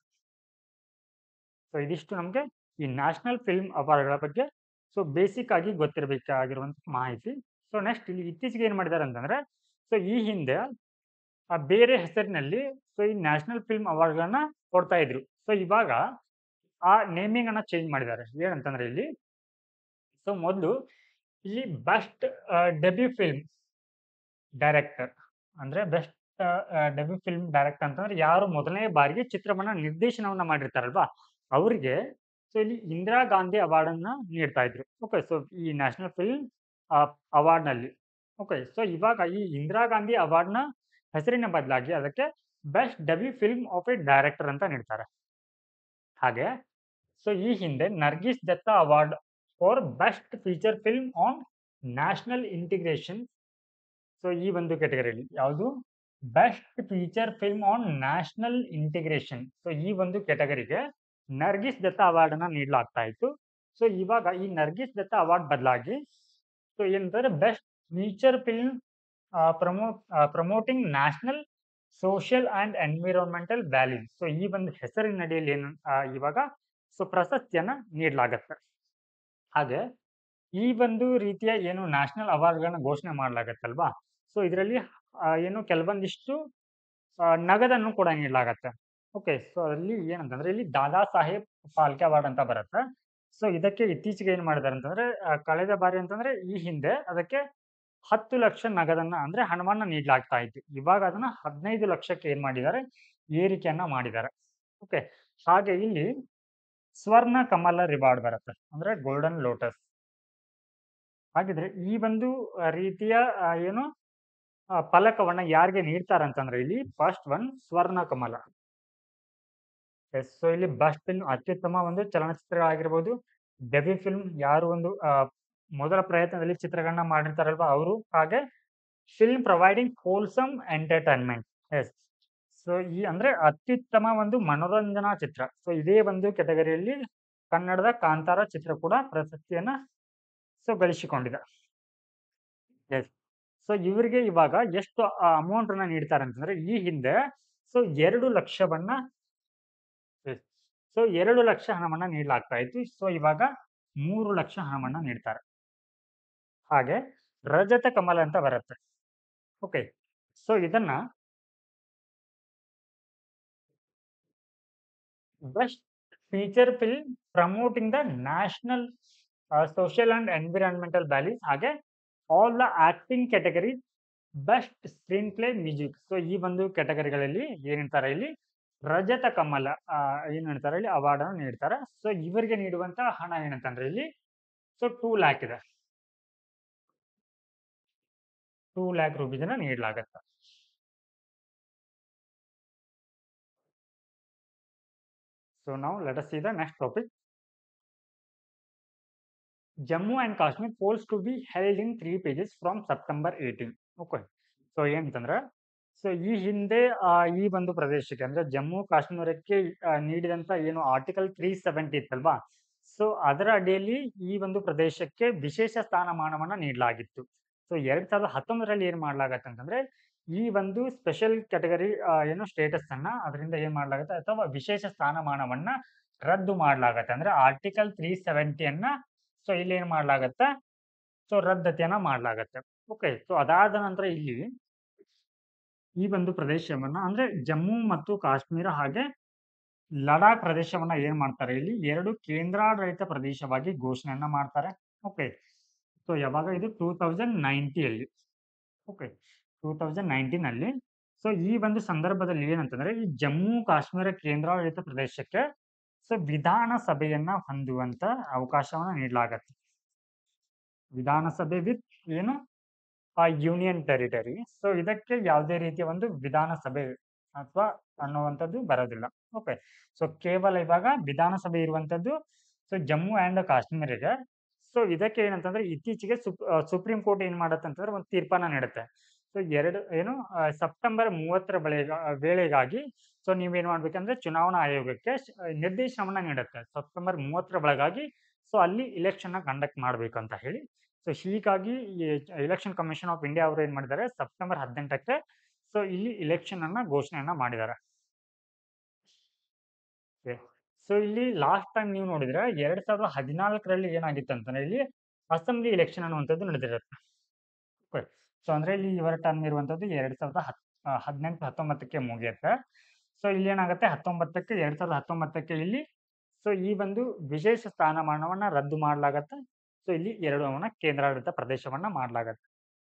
ಸೊ ಇದಿಷ್ಟು ನಮಗೆ ಈ ನ್ಯಾಷನಲ್ ಫಿಲ್ಮ್ ಅವಾರ್ಡ್ಗಳ ಬಗ್ಗೆ ಸೊ ಬೇಸಿಕ್ ಆಗಿ ಗೊತ್ತಿರಬೇಕಾಗಿರುವಂತ ಮಾಹಿತಿ ಸೊ ನೆಕ್ಸ್ಟ್ ಇಲ್ಲಿ ಇತ್ತೀಚೆಗೆ ಏನ್ ಮಾಡಿದ್ದಾರೆ ಅಂತಂದ್ರೆ ಸೊ ಈ ಹಿಂದೆ ಆ ಬೇರೆ ಹೆಸರಿನಲ್ಲಿ ಸೊ ಈ ನ್ಯಾಷನಲ್ ಫಿಲ್ಮ್ ಅವಾರ್ಡ್ಗಳನ್ನ ಕೊಡ್ತಾ ಇದ್ರು ಸೊ ಇವಾಗ ಆ ನೇಮಿಂಗ್ ಅನ್ನ ಚೇಂಜ್ ಮಾಡಿದ್ದಾರೆ ಏನಂತಂದ್ರೆ ಇಲ್ಲಿ ಸೊ ಮೊದಲು ಇಲ್ಲಿ ಬೆಸ್ಟ್ ಡೆಬ್ಯೂ ಫಿಲ್ಮ್ ಡೈರೆಕ್ಟರ್ ಅಂದ್ರೆ ಬೆಸ್ಟ್ ಡೆಬ್ಯೂ ಫಿಲ್ಮ್ ಡೈರೆಕ್ಟರ್ ಅಂತಂದ್ರೆ ಯಾರು ಮೊದಲನೇ ಬಾರಿಗೆ ಚಿತ್ರವನ್ನ ನಿರ್ದೇಶನವನ್ನ ಮಾಡಿರ್ತಾರಲ್ವಾ ಅವರಿಗೆ ಸೊ ಇಲ್ಲಿ ಇಂದಿರಾ ಗಾಂಧಿ ಅವಾರ್ಡ್ ಅನ್ನ ನೀಡ್ತಾ ಇದ್ರು ಓಕೆ ಸೊ ಈ ನ್ಯಾಷನಲ್ ಫಿಲ್ಮ್ ಅವಾರ್ಡ್ ನಲ್ಲಿ ಓಕೆ ಸೊ ಇವಾಗ ಈ ಇಂದಿರಾ ಗಾಂಧಿ ಅವಾರ್ಡ್ ನ ಹೆಸರಿನ ಬದಲಾಗಿ ಅದಕ್ಕೆ best debut film of a director ಅಂತ ನೀಡ್ತಾರೆ ಹಾಗೆ ಸೊ ಈ ಹಿಂದೆ Nargis Dutt award for best feature film on national integration so ಈ ಒಂದು ಕೆಟಗರಿಯಲ್ಲಿ ಯಾವುದು best feature film on national integration so ಈ ಒಂದು ಕೆಟಗರಿಗೆ ನರ್ಗಿಸ್ ದತ್ತ ಅವಾರ್ಡ್ ಅನ್ನ ನೀಡಲಾಗ್ತಾ ಇತ್ತು ಸೊ ಇವಾಗ ಈ ನರ್ಗಿಸ್ ದತ್ತ ಅವಾರ್ಡ್ ಬದಲಾಗಿ ಸೊ ಏನಂತಂದ್ರೆ best feature film promote promoting national social and environmental values so ಈ ಒಂದು ಹೆಸರಿನಡಿಯಲ್ಲಿ ಏನು ಆ, ಇವಾಗ ಸೊ ಪ್ರಶಸ್ತಿಯನ್ನ ನೀಡಲಾಗತ್ತೆ ಹಾಗೆ ಈ ಒಂದು ರೀತಿಯ ಏನು ನ್ಯಾಷನಲ್ ಅವಾರ್ಡ್ಗಳನ್ನ ಘೋಷಣೆ ಮಾಡಲಾಗತ್ತಲ್ವಾ ಸೊ ಇದರಲ್ಲಿ ಏನು ಕೆಲವೊಂದಿಷ್ಟು ಆ, ನಗದನ್ನು ಕೂಡ ನೀಡಲಾಗತ್ತೆ ಓಕೆ ಸೊ ಅಲ್ಲಿ ಏನಂತಂದ್ರೆ ಇಲ್ಲಿ ದಾದಾ ಸಾಹೇಬ್ ಫಾಲ್ಕೆ ಅವಾರ್ಡ್ ಅಂತ ಬರುತ್ತೆ ಸೊ ಇದಕ್ಕೆ ಇತ್ತೀಚೆಗೆ ಏನ್ ಮಾಡಿದ್ದಾರೆ ಅಂತಂದ್ರೆ ಆ, ಕಳೆದ ಬಾರಿ ಅಂತಂದ್ರೆ ಈ ಹಿಂದೆ ಅದಕ್ಕೆ ಹತ್ತು ಲಕ್ಷ ನಗದನ್ನ ಅಂದ್ರೆ ಹಣವನ್ನ ನೀಡಲಾಗ್ತಾ ಇತ್ತು ಇವಾಗ ಅದನ್ನ ಹದಿನೈದು ಲಕ್ಷಕ್ಕೆ ಏನ್ ಮಾಡಿದ್ದಾರೆ ಏರಿಕೆಯನ್ನ ಮಾಡಿದ್ದಾರೆ ಓಕೆ ಹಾಗೆ ಇಲ್ಲಿ ಸ್ವರ್ಣ ಕಮಲ ರಿವಾರ್ಡ್ ಬರುತ್ತೆ ಅಂದ್ರೆ ಗೋಲ್ಡನ್ ಲೋಟಸ್ ಹಾಗಿದ್ರೆ ಈ ಒಂದು ಆ, ರೀತಿಯ ಆ, ಏನು ಆ, ಫಲಕವನ್ನ ಯಾರಿಗೆ ನೀಡ್ತಾರೆ ಅಂತಂದ್ರೆ ಇಲ್ಲಿ ಫಸ್ಟ್ ಒನ್ ಸ್ವರ್ಣ ಕಮಲ ಎಸ್ ಸೊ ಇಲ್ಲಿ ಬೆಸ್ಟ್ ಫಿಲ್ಮ್ ಅತ್ಯುತ್ತಮ ಒಂದು ಚಲನಚಿತ್ರ ಆಗಿರ್ಬೋದು ಡೆಬ್ಯೂ ಫಿಲ್ಮ್ ಯಾರು ಒಂದು ಆ, ಮೊದಲ ಪ್ರಯತ್ನದಲ್ಲಿ ಚಿತ್ರಗಳನ್ನ ಮಾಡಿರ್ತಾರಲ್ವಾ ಅವರು ಹಾಗೆ ಫಿಲ್ಮ್ ಪ್ರೊವೈಡಿಂಗ್ ಹೋಲ್ಸಮ್ ಎಂಟರ್ಟೈನ್ಮೆಂಟ್ ಎಸ್ ಸೊ ಈ ಅಂದ್ರೆ ಅತ್ಯುತ್ತಮ ಒಂದು ಮನೋರಂಜನಾ ಚಿತ್ರ ಸೊ ಇದೇ ಒಂದು ಕೆಟಗರಿಯಲ್ಲಿ ಕನ್ನಡದ ಕಾಂತಾರ ಚಿತ್ರ ಕೂಡ ಪ್ರಶಸ್ತಿಯನ್ನ ಸೊ ಗಳಿಸಿಕೊಂಡಿದೆ ಎಸ್ ಸೊ ಇವರಿಗೆ ಇವಾಗ ಎಷ್ಟು ಅಮೌಂಟ್ ಅನ್ನ ನೀಡ್ತಾರೆ ಅಂತಂದ್ರೆ ಈ ಹಿಂದೆ ಸೊ ಎರಡು ಲಕ್ಷವನ್ನ ಸೊ ಎರಡು ಲಕ್ಷ ಹಣವನ್ನ ನೀಡಲಾಗ್ತಾ ಇತ್ತು ಸೊ ಇವಾಗ ಮೂರು ಲಕ್ಷ ಹಣವನ್ನ ನೀಡ್ತಾರೆ ಹಾಗೆ ರಜತ ಕಮಲ ಅಂತ ಬರುತ್ತೆ ಓಕೆ ಸೊ ಇದನ್ನ best feature film promoting the national social and environmental values ಹಾಗೆ all the acting category best screenplay music so ಈ ಒಂದು ಕೆಟಗರಿಗಳಲ್ಲಿ ಏನಂತಾರೆ ಇಲ್ಲಿ ರಜತ ಕಮಲ ಆ, ಏನ್ ಹೇಳ್ತಾರೆ ಇಲ್ಲಿ ಅವಾರ್ಡ್ ಅನ್ನು ನೀಡ್ತಾರೆ ಸೊ ಇವರಿಗೆ ನೀಡುವಂತ ಹಣ ಏನಂತಂದ್ರೆ ಇಲ್ಲಿ ಸೊ ಟೂ ಲ್ಯಾಕ್ ಇದೆ ಟೂ ಲ್ಯಾಕ್ ರುಪೀಸ್ ಅನ್ನ ನೀಡಲಾಗತ್ತೆ So now let us see the next topic. Jammu and Kashmir polls to be held in three pages from September 18. Okay so ಏನಂತಂದ್ರೆ ಸೊ ಈ ಹಿಂದೆ ಆ, ಈ ಒಂದು ಪ್ರದೇಶಕ್ಕೆ ಅಂದ್ರೆ ಜಮ್ಮು ಕಾಶ್ಮೀರಕ್ಕೆ ಆ, ನೀಡಿದಂತ ಏನು ಆರ್ಟಿಕಲ್ ತ್ರೀ ಸೆವೆಂಟಿ ಇತ್ತಲ್ವಾ ಸೊ ಅದರ ಅಡಿಯಲ್ಲಿ ಈ ಒಂದು ಪ್ರದೇಶಕ್ಕೆ ವಿಶೇಷ ಸ್ಥಾನಮಾನವನ್ನ ನೀಡಲಾಗಿತ್ತು ಸೊ ಎರಡ್ ಸಾವಿರದ ಹತ್ತೊಂಬತ್ತರಲ್ಲಿ ಏನ್ ಮಾಡ್ಲಾಗತ್ತೆ ಅಂತಂದ್ರೆ ಈ ಒಂದು ಸ್ಪೆಷಲ್ ಕ್ಯಾಟಗರಿ ಏನು ಸ್ಟೇಟಸ್ ಅನ್ನ ಅದರಿಂದ ಏನ್ ಮಾಡ್ಲಾಗತ್ತೆ ಅಥವಾ ವಿಶೇಷ ಸ್ಥಾನಮಾನವನ್ನ ರದ್ದು ಮಾಡ್ಲಾಗತ್ತೆ ಅಂದ್ರೆ ಆರ್ಟಿಕಲ್ ತ್ರೀ ಸೆವೆಂಟಿಯನ್ನ ಸೊ ಇಲ್ಲಿ ಏನ್ ಮಾಡ್ಲಾಗತ್ತೆ ಸೊ ರದ್ದತಿಯನ್ನ ಮಾಡ್ಲಾಗತ್ತೆ ಓಕೆ ಸೊ ಅದಾದ ನಂತರ ಇಲ್ಲಿ ಈ ಒಂದು ಪ್ರದೇಶವನ್ನ ಅಂದ್ರೆ ಜಮ್ಮು ಮತ್ತು ಕಾಶ್ಮೀರ ಹಾಗೆ ಲಡಾಖ್ ಪ್ರದೇಶವನ್ನ ಏನ್ ಮಾಡ್ತಾರೆ ಇಲ್ಲಿ ಎರಡು ಕೇಂದ್ರಾಡಳಿತ ಪ್ರದೇಶವಾಗಿ ಘೋಷಣೆಯನ್ನ ಮಾಡ್ತಾರೆ ಓಕೆ ಸೊ ಯಾವಾಗ ಇದು ಟೂ ತೌಸಂಡ್ ನೈಂಟಿಯಲ್ಲಿ ಓಕೆ ಟೂ ತೌಸಂಡ್ ನೈನ್ಟೀನ್ ಅಲ್ಲಿ ಸೊ ಈ ಒಂದು ಸಂದರ್ಭದಲ್ಲಿ ಏನಂತಂದ್ರೆ ಈ ಜಮ್ಮು ಕಾಶ್ಮೀರ ಕೇಂದ್ರಾಡಳಿತ ಪ್ರದೇಶಕ್ಕೆ ಸೊ ವಿಧಾನಸಭೆಯನ್ನ ಹೊಂದುವಂತ ಅವಕಾಶವನ್ನ ನೀಡಲಾಗತ್ತೆ ವಿಧಾನಸಭೆ ವಿತ್ ಏನು ಆ ಯೂನಿಯನ್ ಟೆರಿಟರಿ ಸೊ ಇದಕ್ಕೆ ಯಾವುದೇ ರೀತಿಯ ಒಂದು ವಿಧಾನಸಭೆ ಅಥವಾ ಅನ್ನುವಂಥದ್ದು ಬರೋದಿಲ್ಲ ಓಕೆ ಸೊ ಕೇವಲ ಇವಾಗ ವಿಧಾನಸಭೆ ಇರುವಂತದ್ದು ಸೊ ಜಮ್ಮು ಅಂಡ್ ಕಾಶ್ಮೀರಿಗೆ ಸೊ ಇದಕ್ಕೆ ಏನಂತಂದ್ರೆ ಇತ್ತೀಚೆಗೆ ಸುಪ್ ಸುಪ್ರೀಂ ಕೋರ್ಟ್ ಏನ್ ಮಾಡತ್ತೆ ಅಂತಂದ್ರೆ ಒಂದು ತೀರ್ಪನ್ನ ನೀಡುತ್ತೆ ಸೊ ಎರಡು ಏನು ಆ, ಸೆಪ್ಟೆಂಬರ್ ಮೂವತ್ತರ ಬಳಿಗ ವೇಳೆಗಾಗಿ ಸೊ ನೀವೇನ್ ಮಾಡ್ಬೇಕಂದ್ರೆ ಚುನಾವಣಾ ಆಯೋಗಕ್ಕೆ ಶ- ನಿರ್ದೇಶನವನ್ನ ನೀಡುತ್ತೆ ಸೆಪ್ಟೆಂಬರ್ ಮೂವತ್ತರ ಒಳಗಾಗಿ ಸೊ ಅಲ್ಲಿ ಇಲೆಕ್ಷನ್ ನ ಕಂಡಕ್ಟ್ ಮಾಡ್ಬೇಕು ಅಂತ ಹೇಳಿ ಸೊ ಹೀಗಾಗಿ ಎಲೆಕ್ಷನ್ ಕಮಿಷನ್ ಆಫ್ ಇಂಡಿಯಾ ಅವರು ಏನ್ ಮಾಡಿದ್ದಾರೆ ಸೆಪ್ಟೆಂಬರ್ ಹದಿನೆಂಟಕ್ಕೆ ಸೊ ಇಲ್ಲಿ ಇಲೆಕ್ಷನ್ ಅನ್ನ ಘೋಷಣೆಯನ್ನ ಮಾಡಿದ್ದಾರೆ ಸೊ ಇಲ್ಲಿ ಲಾಸ್ಟ್ ಟೈಮ್ ನೀವು ನೋಡಿದ್ರೆ ಎರಡ್ ಸಾವಿರದ ಹದಿನಾಲ್ಕರಲ್ಲಿ ಏನಾಗಿತ್ತು ಅಂತಂದ್ರೆ ಇಲ್ಲಿ ಅಸೆಂಬ್ಲಿ ಎಲೆಕ್ಷನ್ ಅನ್ನುವಂಥದ್ದು ನಡೆದಿರುತ್ತೆ ಸೊ ಅಂದ್ರೆ ಇಲ್ಲಿ ಇವರ ಟರ್ಮ್ ಇರುವಂತದ್ದು ಎರಡ್ ಸಾವಿರದ ಹತ್ ಆ, ಹದಿನೆಂಟು ಹತ್ತೊಂಬತ್ತಕ್ಕೆ ಮುಗಿಯುತ್ತೆ ಸೊ ಇಲ್ಲಿ ಏನಾಗುತ್ತೆ ಹತ್ತೊಂಬತ್ತಕ್ಕೆ ಎರಡ್ ಸಾವಿರದ ಹತ್ತೊಂಬತ್ತಕ್ಕೆ ಇಲ್ಲಿ ಸೊ ಈ ಒಂದು ವಿಶೇಷ ಸ್ಥಾನಮಾನವನ್ನ ರದ್ದು ಮಾಡಲಾಗತ್ತೆ ಸೊ ಇಲ್ಲಿ ಎರಡು ಅವನ ಕೇಂದ್ರಾಡಳಿತ ಪ್ರದೇಶವನ್ನ ಮಾಡಲಾಗತ್ತೆ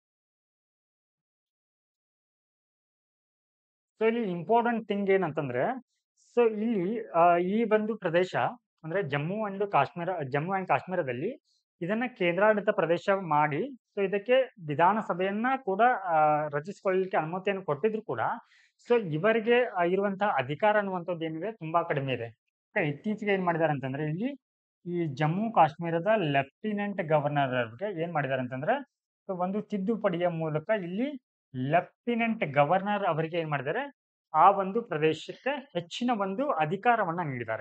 ಸೊ ಇಲ್ಲಿ ಇಂಪಾರ್ಟೆಂಟ್ ಥಿಂಗ್ ಏನಂತಂದ್ರೆ ಸೊ ಇಲ್ಲಿ ಆ, ಈ ಒಂದು ಪ್ರದೇಶ ಅಂದ್ರೆ ಜಮ್ಮು ಅಂಡ್ ಕಾಶ್ಮೀರ ಜಮ್ಮು ಅಂಡ್ ಕಾಶ್ಮೀರದಲ್ಲಿ ಇದನ್ನ ಕೇಂದ್ರಾಡಳಿತ ಪ್ರದೇಶ ಮಾಡಿ ಸೊ ಇದಕ್ಕೆ ವಿಧಾನಸಭೆಯನ್ನ ಕೂಡ ಆ, ರಚಿಸಿಕೊಳ್ಳಲಿಕ್ಕೆ ಅನುಮತಿಯನ್ನು ಕೊಟ್ಟಿದ್ರು ಕೂಡ ಸೊ ಇವರಿಗೆ ಆ, ಇರುವಂತಹ ಅಧಿಕಾರ ಅನ್ನುವಂಥದ್ದು ಏನಿದೆ ತುಂಬಾ ಕಡಿಮೆ ಇದೆ Okay, ಇತ್ತೀಚೆಗೆ ಏನ್ ಮಾಡಿದ್ದಾರೆ ಅಂತಂದ್ರೆ ಇಲ್ಲಿ ಈ ಜಮ್ಮು ಕಾಶ್ಮೀರದ ಲೆಫ್ಟಿನೆಂಟ್ ಗವರ್ನರ್ ಅವ್ರಿಗೆ ಏನ್ ಮಾಡಿದ್ದಾರೆ ಅಂತಂದ್ರೆ ಸೊ ಒಂದು ತಿದ್ದುಪಡಿಯ ಮೂಲಕ ಇಲ್ಲಿ ಲೆಫ್ಟಿನೆಂಟ್ ಗವರ್ನರ್ ಅವರಿಗೆ ಏನ್ ಮಾಡಿದ್ದಾರೆ ಆ ಒಂದು ಪ್ರದೇಶಕ್ಕೆ ಹೆಚ್ಚಿನ ಒಂದು ಅಧಿಕಾರವನ್ನ ನೀಡಿದ್ದಾರೆ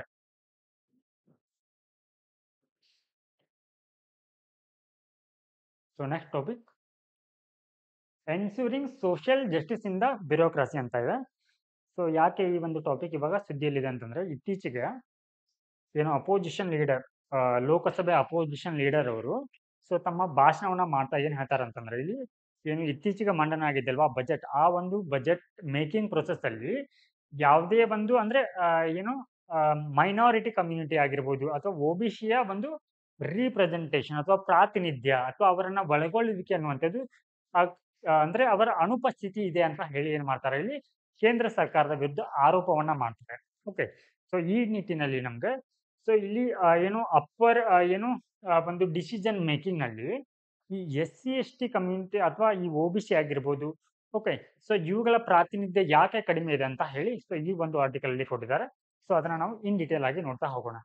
so next topic ensuring social justice in the bureaucracy ಅಂತ ಇದೆ ಸೊ ಯಾಕೆ ಈ ಒಂದು ಟಾಪಿಕ್ ಇವಾಗ ಸುದ್ದಿಯಲ್ಲಿದೆ ಅಂತಂದ್ರೆ ಇತ್ತೀಚೆಗೆ ಏನು ಅಪೋಸಿಷನ್ ಲೀಡರ್ ಲೋಕಸಭೆ ಅಪೋಸಿಷನ್ ಲೀಡರ್ ಅವರು ಸೊ ತಮ್ಮ ಭಾಷಣವನ್ನ ಮಾಡ್ತಾ ಏನ್ ಹೇಳ್ತಾರೆ ಅಂತಂದ್ರೆ ಇಲ್ಲಿ ಏನು ಇತ್ತೀಚೆಗೆ ಮಂಡನೆ ಆಗಿದ್ದಲ್ವಾ ಬಜೆಟ್ ಆ ಒಂದು ಬಜೆಟ್ ಮೇಕಿಂಗ್ ಪ್ರೊಸೆಸ್ ಅಲ್ಲಿ ಯಾವುದೇ ಒಂದು ಅಂದ್ರೆ ಆ, ಏನು ಮೈನಾರಿಟಿ ಕಮ್ಯುನಿಟಿ ಆಗಿರ್ಬೋದು ಅಥವಾ ಒಬಿಸಿಯ ಒಂದು ರೀಪ್ರೆಸೆಂಟೇಷನ್ ಅಥವಾ ಪ್ರಾತಿನಿಧ್ಯ ಅಥವಾ ಅವರನ್ನ ಒಳಗೊಳ್ಳುವಿಕೆ ಅನ್ನುವಂಥದ್ದು ಆ, ಆ, ಅಂದ್ರೆ ಅವರ ಅನುಪಸ್ಥಿತಿ ಇದೆ ಅಂತ ಹೇಳಿ ಏನ್ ಮಾಡ್ತಾರೆ ಇಲ್ಲಿ ಕೇಂದ್ರ ಸರ್ಕಾರದ ವಿರುದ್ಧ ಆರೋಪವನ್ನ ಮಾಡ್ತಾರೆ ಓಕೆ ಸೊ ಈ ನಿಟ್ಟಿನಲ್ಲಿ ನಮ್ಗೆ ಸೊ ಇಲ್ಲಿ ಆ, ಏನು ಅಪ್ಪರ್ ಏನು ಆ, ಒಂದು ಡಿಸಿಷನ್ ಮೇಕಿಂಗ್ ಅಲ್ಲಿ ಈ S C S T community ಅಥವಾ ಈ ಒ ಬಿ ಸಿ ಆಗಿರ್ಬೋದು ಓಕೆ ಸೊ ಇವುಗಳ ಪ್ರಾತಿನಿಧ್ಯ ಯಾಕೆ ಕಡಿಮೆ ಇದೆ ಅಂತ ಹೇಳಿ ಸೊ ಈ ಒಂದು ಆರ್ಟಿಕಲ್ ಅಲ್ಲಿ ಕೊಟ್ಟಿದ್ದಾರೆ ಸೊ ಅದನ್ನ ನಾವು ಇನ್ ಡೀಟೇಲ್ ಆಗಿ ನೋಡ್ತಾ ಹೋಗೋಣ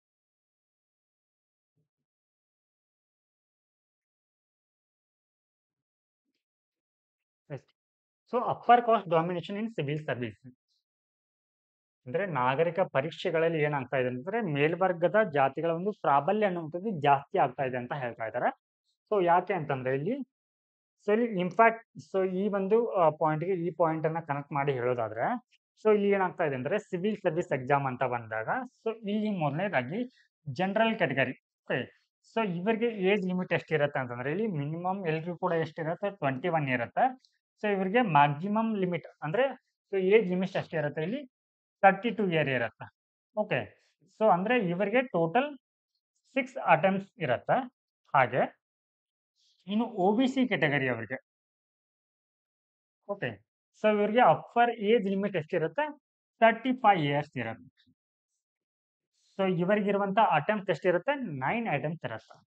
so upper caste domination in civil service ಅಂದ್ರೆ ನಾಗರಿಕ ಪರೀಕ್ಷೆಗಳಲ್ಲಿ ಏನಾಗ್ತಾ ಇದೆ ಅಂದ್ರೆ ಮೇಲ್ವರ್ಗದ ಜಾತಿಗಳ ಒಂದು ಪ್ರಾಬಲ್ಯ ಅನ್ನುವಂಥದ್ದು ಜಾಸ್ತಿ ಆಗ್ತಾ ಇದೆ ಅಂತ ಹೇಳ್ತಾ ಇದ್ದಾರೆ ಸೊ ಯಾಕೆ ಅಂತಂದ್ರೆ ಇಲ್ಲಿ ಸೊ ಇಲ್ಲಿ ಇಂಪ್ಯಾಕ್ಟ್ ಸೊ ಈ ಒಂದು ಪಾಯಿಂಟ್ಗೆ ಈ ಪಾಯಿಂಟ್ ಅನ್ನ ಕನೆಕ್ಟ್ ಮಾಡಿ ಹೇಳೋದಾದ್ರೆ ಸೊ ಇಲ್ಲಿ ಏನಾಗ್ತಾ ಇದೆ ಅಂದ್ರೆ ಸಿವಿಲ್ ಸರ್ವಿಸ್ ಎಕ್ಸಾಮ್ ಅಂತ ಬಂದಾಗ ಸೊ ಇಲ್ಲಿ ಮೊದಲನೇದಾಗಿ ಜನರಲ್ ಕ್ಯಾಟಗರಿ ಓಕೆ ಸೊ ಇವರಿಗೆ ಏಜ್ ಲಿಮಿಟ್ ಎಷ್ಟಿರುತ್ತೆ ಅಂತಂದ್ರೆ ಇಲ್ಲಿ ಮಿನಿಮಮ್ ಎಲ್ರಿಗೂ ಕೂಡ ಎಷ್ಟಿರುತ್ತೆ ಟ್ವೆಂಟಿ ಒನ್ ಇರುತ್ತೆ ಸೊ ಇವರಿಗೆ ಮ್ಯಾಕ್ಸಿಮಮ್ ಲಿಮಿಟ್ ಅಂದ್ರೆ ಸೊ ಏಜ್ ಲಿಮಿಟ್ ಎಷ್ಟಿರುತ್ತೆ ಇಲ್ಲಿ ತರ್ಟಿ ಟು ಇಯರ್ ಇರುತ್ತೆ ಓಕೆ ಸೊ ಅಂದ್ರೆ ಇವರಿಗೆ ಟೋಟಲ್ ಸಿಕ್ಸ್ ಅಟೆಂಪ್ಟ್ಸ್ ಇರುತ್ತೆ ಹಾಗೆ ಇನ್ನು ಒ ಬಿ ಸಿ ಕೆಟಗರಿ ಅವರಿಗೆ ಓಕೆ ಸೊ ಇವರಿಗೆ ಅಪ್ಪರ್ ಏಜ್ ಲಿಮಿಟ್ ಎಷ್ಟಿರುತ್ತೆ ತರ್ಟಿ ಫೈವ್ ಇಯರ್ಸ್ ಇರುತ್ತೆ ಸೊ ಇವರಿಗಿರುವಂತ ಅಟೆಂಪ್ಟ್ ಎಷ್ಟಿರುತ್ತೆ ನೈನ್ ಅಟೆಂಪ್ಟ್ ಇರುತ್ತೆ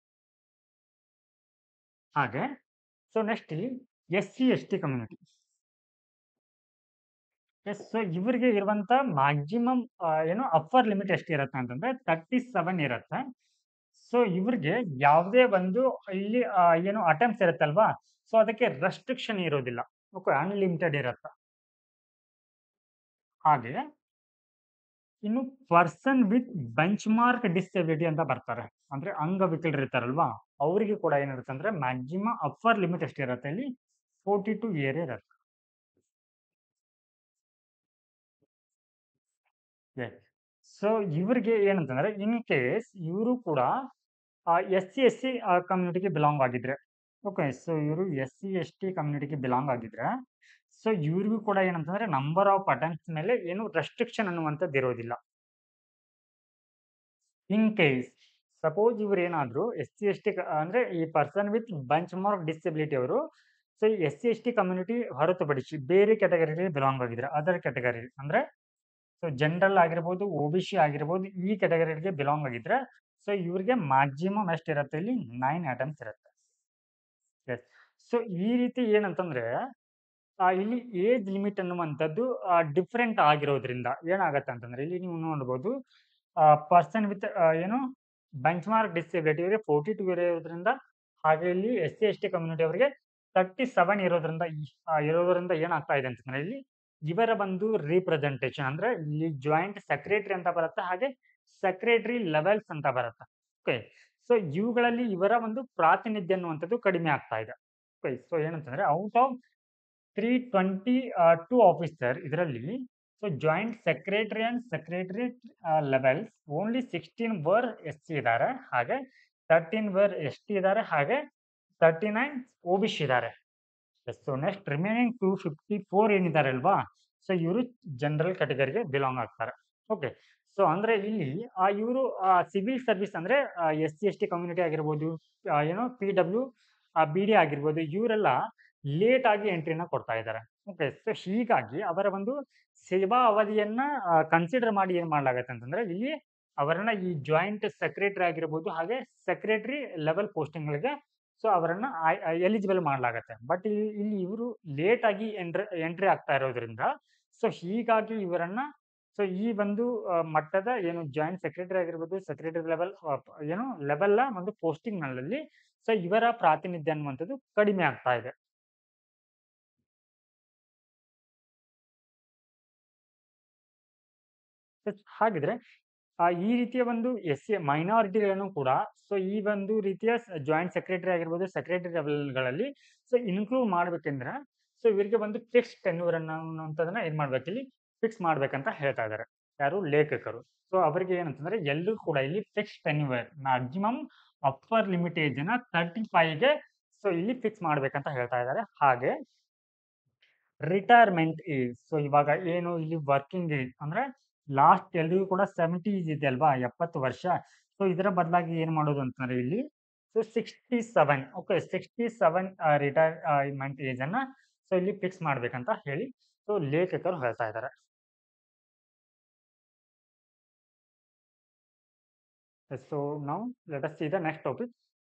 ಹಾಗೆ ಸೊ ನೆಕ್ಸ್ಟ್ ಇಲ್ಲಿ S C S T community ಎಸ್ ಸೊ ಇವರಿಗೆ ಇರುವಂತ ಮ್ಯಾಕ್ಸಿಮಮ್ ಏನು ಅಪ್ಪರ್ ಲಿಮಿಟ್ ಎಷ್ಟಿರುತ್ತೆ ಅಂತಂದ್ರೆ ತರ್ಟಿ ಸೆವೆನ್ ಇರುತ್ತೆ ಸೊ ಇವ್ರಿಗೆ ಯಾವುದೇ ಒಂದು ಇಲ್ಲಿ ಆ, ಏನು ಅಟೆಂಪ್ಟ್ಸ್ ಇರುತ್ತಲ್ವಾ ಸೊ ಅದಕ್ಕೆ ರೆಸ್ಟ್ರಿಕ್ಷನ್ ಇರೋದಿಲ್ಲ ಓಕೆ ಅನ್ಲಿಮಿಟೆಡ್ ಇರುತ್ತೆ ಹಾಗೆ ಇನ್ನು person with bench mark disability ಅಂತ ಬರ್ತಾರೆ ಅಂದ್ರೆ ಅಂಗವಿಕಲರು ಇರ್ತಾರಲ್ವಾ ಅವರಿಗೆ ಕೂಡ ಏನಿರುತ್ತೆ ಅಂದ್ರೆ ಮ್ಯಾಕ್ಸಿಮಮ್ ಅಪ್ಪರ್ ಲಿಮಿಟ್ ಎಷ್ಟಿರುತ್ತೆ ಇಲ್ಲಿ ಫೋರ್ಟಿ ಟು ಇಯರ್ ಇರುತ್ತೆ ಸೊ ಇವ್ರಿಗೆ ಏನಂತಂದ್ರೆ ಇನ್ ಕೇಸ್ ಇವರು ಕೂಡ ಎಸ್ ಸಿ ಎಸ್ ಸಿ ಕಮ್ಯುನಿಟಿಗೆ ಬಿಲಾಂಗ್ ಆಗಿದ್ರೆ ಓಕೆ ಸೊ ಇವರು ಎಸ್ ಸಿ ಎಸ್ ಟಿ ಕಮ್ಯುನಿಟಿಗೆ ಬಿಲಾಂಗ್ ಆಗಿದ್ರೆ ಸೊ ಇವ್ರಿಗೂ ಕೂಡ ಏನಂತಂದ್ರೆ ನಂಬರ್ ಆಫ್ ಅಟೆಂಪ್ಟ್ಸ್ ಮೇಲೆ ಏನು ರೆಸ್ಟ್ರಿಕ್ಷನ್ ಅನ್ನುವಂಥದ್ದು ಇರೋದಿಲ್ಲ ಇನ್ ಕೇಸ್ ಸಪೋಸ್ ಇವ್ರು ಏನಾದ್ರು ಎಸ್ ಸಿ ಎಸ್ ಟಿ ಅಂದ್ರೆ ಈ person with bench mark disability ಅವರು ಸೊ ಈ S C S T community ಹೊರತುಪಡಿಸಿ ಬೇರೆ ಕ್ಯಾಟಗರಿಗೆ ಬಿಲಾಂಗ್ ಆಗಿದ್ರೆ ಅದರ್ ಕ್ಯಾಟಗರಿ ಅಂದ್ರೆ ಸೊ ಜನರಲ್ ಆಗಿರ್ಬೋದು ಒ ಬಿ ಸಿ ಆಗಿರ್ಬೋದು ಈ ಕ್ಯಾಟಗರಿಗೆ ಬಿಲಾಂಗ್ ಆಗಿದ್ರೆ ಸೊ ಇವ್ರಿಗೆ ಮ್ಯಾಕ್ಸಿಮಮ್ ಎಷ್ಟಿರುತ್ತೆ ಇಲ್ಲಿ ನೈನ್ ಅಟೆಂಪ್ಟ್ಸ್ ಇರುತ್ತೆ ಎಸ್ ಸೊ ಈ ರೀತಿ ಏನಂತಂದ್ರೆ ಆ, ಇಲ್ಲಿ ಏಜ್ ಲಿಮಿಟ್ ಅನ್ನುವಂಥದ್ದು ಡಿಫ್ರೆಂಟ್ ಆಗಿರೋದ್ರಿಂದ ಏನಾಗತ್ತೆ ಅಂತಂದ್ರೆ ಇಲ್ಲಿ ನೀವು ನೋಡ್ಬೋದು ಪರ್ಸನ್ ವಿತ್ ಏನು ಬೆಂಚ್ ಮಾರ್ಕ್ ಡಿಸಬಿಲಿಟಿ ಅವರಿಗೆ ಫೋರ್ಟಿ ಟು ಇರೋದ್ರಿಂದ ಹಾಗೆ ಇಲ್ಲಿ S C S T community ಅವರಿಗೆ ತರ್ಟಿ ಸೆವೆನ್ ಇರೋದ್ರಿಂದ ಈ- ಆ, ಇರೋದ್ರಿಂದ ಏನಾಗ್ತಾ ಇದೆ ಅಂತಂದ್ರೆ ಇಲ್ಲಿ ಇವರ ಒಂದು ರೀಪ್ರೆಸೆಂಟೇಷನ್ ಅಂದ್ರೆ ಇಲ್ಲಿ ಜಾಯಿಂಟ್ ಸೆಕ್ರೆಟರಿ ಅಂತ ಬರುತ್ತೆ ಹಾಗೆ ಸೆಕ್ರೆಟರಿ ಲೆವೆಲ್ಸ್ ಅಂತ ಬರುತ್ತೆ ಓಕೆ ಸೊ ಇವುಗಳಲ್ಲಿ ಇವರ ಒಂದು ಪ್ರಾತಿನಿಧ್ಯ ಅನ್ನುವಂಥದ್ದು ಕಡಿಮೆ ಆಗ್ತಾ ಇದೆ ಓಕೆ ಸೊ ಏನಂತಂದ್ರೆ out of three twenty two officer ಇದರಲ್ಲಿ so joint secretary and secretary levels only sixteen were S C ಇದ್ದಾರೆ ಹಾಗೆ ತರ್ಟೀನ್ ವರ್ ಎಸ್ ಟಿ ಇದ್ದಾರೆ ಹಾಗೆ thirty nine O B C ಇದ್ದಾರೆ so next remaining two fifty four ಏನಿದ್ದಾರೆ ಅಲ್ವಾ so ಇವರು general ಕ್ಯಾಟಗರಿಗೆ ಬಿಲಾಂಗ್ ಆಗ್ತಾರೆ ಓಕೆ ಸೊ ಅಂದ್ರೆ ಇಲ್ಲಿ ಆ ಇವರು ಸಿವಿಲ್ ಸರ್ವಿಸ್ ಅಂದ್ರೆ S C S T community ಆಗಿರ್ಬೋದು ಆ, ಏನೋ ಪಿ ಡಬ್ಲ್ಯೂ ಬಿ ಡಿ ಆಗಿರ್ಬೋದು ಇವರೆಲ್ಲ ಲೇಟ್ ಆಗಿ ಎಂಟ್ರಿನ ಕೊಡ್ತಾ ಇದ್ದಾರೆ ಓಕೆ ಸೊ ಹೀಗಾಗಿ ಅವರ ಒಂದು ಸೇವಾ ಅವಧಿಯನ್ನ ಕನ್ಸಿಡರ್ ಮಾಡಿ ಏನ್ ಮಾಡ್ಲಾಗತ್ತೆ ಅಂತಂದ್ರೆ ಇಲ್ಲಿ ಅವರನ್ನ ಈ ಜಾಯಿಂಟ್ ಸೆಕ್ರೆಟರಿ ಆಗಿರ್ಬೋದು ಹಾಗೆ ಸೆಕ್ರೆಟರಿ ಲೆವೆಲ್ ಪೋಸ್ಟಿಂಗ್ಗಳಿಗೆ ಸೊ ಅವರನ್ನ ಎಲಿಜಿಬಲ್ ಮಾಡ್ಲಾಗತ್ತೆ ಬಟ್ ಇಲ್ಲಿ ಇವರು ಲೇಟ್ ಆಗಿ ಎಂಟ್ರಿ ಎಂಟ್ರಿ ಆಗ್ತಾ ಇರೋದ್ರಿಂದ ಸೊ ಹೀಗಾಗಿ ಇವರನ್ನ ಸೊ ಈ ಒಂದು ಆ, ಮಟ್ಟದ ಏನು ಜಾಯಿಂಟ್ ಸೆಕ್ರೆಟರಿ ಆಗಿರ್ಬೋದು ಸೆಕ್ರೆಟರಿ ಲೆವೆಲ್ ಏನು ಲೆವೆಲ್ ಒಂದು ಪೋಸ್ಟಿಂಗ್ ನಲ್ಲಿ ಸೊ ಇವರ ಪ್ರಾತಿನಿಧ್ಯ ಅನ್ನುವಂಥದ್ದು ಕಡಿಮೆ ಆಗ್ತಾ ಇದೆ So, ಹಾಗಿದ್ರೆ ಆ, ಈ ರೀತಿಯ ಒಂದು ಎಸ್ ಸಿ ಮೈನಾರಿಟಿಗಳನ್ನು ಕೂಡ ಸೊ ಈ ಒಂದು ರೀತಿಯ ಜಾಯಿಂಟ್ ಸೆಕ್ರೆಟರಿ ಆಗಿರ್ಬೋದು ಸೆಕ್ರೆಟರಿ ಲೆವೆಲ್ಗಳಲ್ಲಿ ಸೊ ಇನ್ಕ್ಲೂಡ್ ಮಾಡ್ಬೇಕೆಂದ್ರೆ ಸೊ ಇವರಿಗೆ ಒಂದು ಫಿಕ್ಸ್ ಟೆನ್ಯೂರ್ ಅನ್ನೋಂಥದನ್ನ ಏನ್ ಮಾಡ್ಬೇಕು ಇಲ್ಲಿ ಫಿಕ್ಸ್ ಮಾಡ್ಬೇಕಂತ ಹೇಳ್ತಾ ಇದ್ದಾರೆ ಯಾರು ಲೇಖಕರು ಸೊ ಅವರಿಗೆ ಏನಂತಂದ್ರೆ ಎಲ್ಲರೂ ಕೂಡ ಇಲ್ಲಿ fix tenure maximum upper limit age ನ ತರ್ಟಿ ಗೆ ಸೊ ಇಲ್ಲಿ ಫಿಕ್ಸ್ ಮಾಡ್ಬೇಕಂತ ಹೇಳ್ತಾ ಇದ್ದಾರೆ ಹಾಗೆ ರಿಟೈರ್ಮೆಂಟ್ ಏಜ್ ಸೊ ಇವಾಗ ಏನು ಇಲ್ಲಿ ವರ್ಕಿಂಗ್ ಏಜ್ ಅಂದ್ರೆ ಲಾಸ್ಟ್ ಎಲ್ರಿಗೂ ಕೂಡ ಸೆವೆಂಟಿ ಇದೆ ಅಲ್ವಾ ಎಪ್ಪತ್ತು ವರ್ಷ ಸೊ ಇದರ ಬದಲಾಗಿ ಏನ್ ಮಾಡೋದು ಅಂತಂದ್ರೆ ಇಲ್ಲಿ so sixty seven okay sixty seven retirement age ಅನ್ನ ಸೊ ಇಲ್ಲಿ ಫಿಕ್ಸ್ ಮಾಡ್ಬೇಕಂತ ಹೇಳಿ ಸೊ ಲೇಖಕರು ಹೇಳ್ತಾ ಇದ್ದಾರೆ ಸೊ ನಾವು let us see the next topic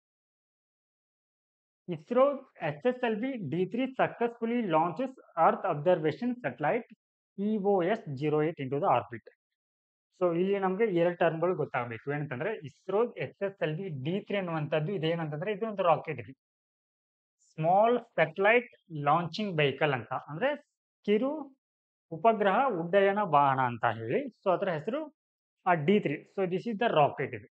ISRO SSLV D3 successfully launches Earth Observation Satellite EOS 08 into the orbit. So ಇಲ್ಲಿ ನಮಗೆ ಎರಡು ಟರ್ಮ್ಗಳು ಗೊತ್ತಾಗಬೇಕು ಏನಂತಂದ್ರೆ ISRO S S L V D three ಅನ್ನುವಂಥದ್ದು ಇದೇನಂತಂದ್ರೆ ಇದು ಒಂದು ರಾಕೆಟ್ ಇದೆ ಸ್ಮಾಲ್ ಸ್ಯಾಟಲೈಟ್ ಲಾಂಚಿಂಗ್ ವೆಹಿಕಲ್ ಅಂತ ಅಂದ್ರೆ ಕಿರು ಉಪಗ್ರಹ ಉಡ್ಡಯನ ವಾಹನ ಅಂತ ಹೇಳಿ ಸೊ ಅದರ ಹೆಸರು D three so this is the rocket ಇದು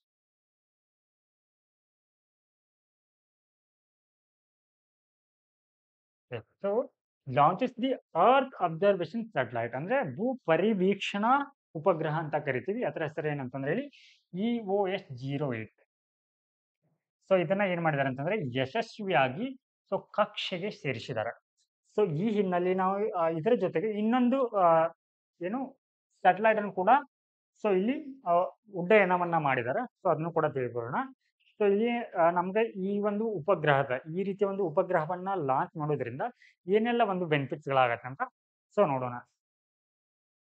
so launches the earth observation satellite ಅಂದ್ರೆ ಭೂ ಪರಿವೀಕ್ಷಣಾ ಉಪಗ್ರಹ ಅಂತ ಕರಿತೀವಿ ಅದರ ಹೆಸರು ಏನಂತಂದ್ರೆ ಹೇಳಿ E O S zero eight so ಇದನ್ನ ಏನ್ ಮಾಡಿದ್ದಾರೆ ಅಂತಂದ್ರೆ ಯಶಸ್ವಿಯಾಗಿ ಸೊ ಕಕ್ಷೆಗೆ ಸೇರಿಸಿದ್ದಾರೆ ಸೊ ಈ ಹಿನ್ನೆಲೆ ನಾವು ಆ, ಇದರ ಜೊತೆಗೆ ಇನ್ನೊಂದು ಆ, ಏನು ಸ್ಯಾಟಲೈಟ್ ಅನ್ನು ಕೂಡ ಸೊ ಇಲ್ಲಿ ಆ, ಉಡ್ಡಯನವನ್ನ ಮಾಡಿದ್ದಾರೆ ಸೊ ಅದನ್ನು ಕೂಡ ತಿಳ್ಕೊಳ್ಳೋಣ ಸೊ ಇಲ್ಲಿ ಆ, ನಮ್ಗೆ ಈ ಒಂದು ಉಪಗ್ರಹದ ಈ ರೀತಿಯ ಒಂದು ಉಪಗ್ರಹವನ್ನ ಲಾಂಚ್ ಮಾಡೋದ್ರಿಂದ ಏನೆಲ್ಲ ಒಂದು ಬೆನಿಫಿಟ್ಸ್ ಗಳಾಗತ್ತೆ ಅಂತ ಸೊ ನೋಡೋಣ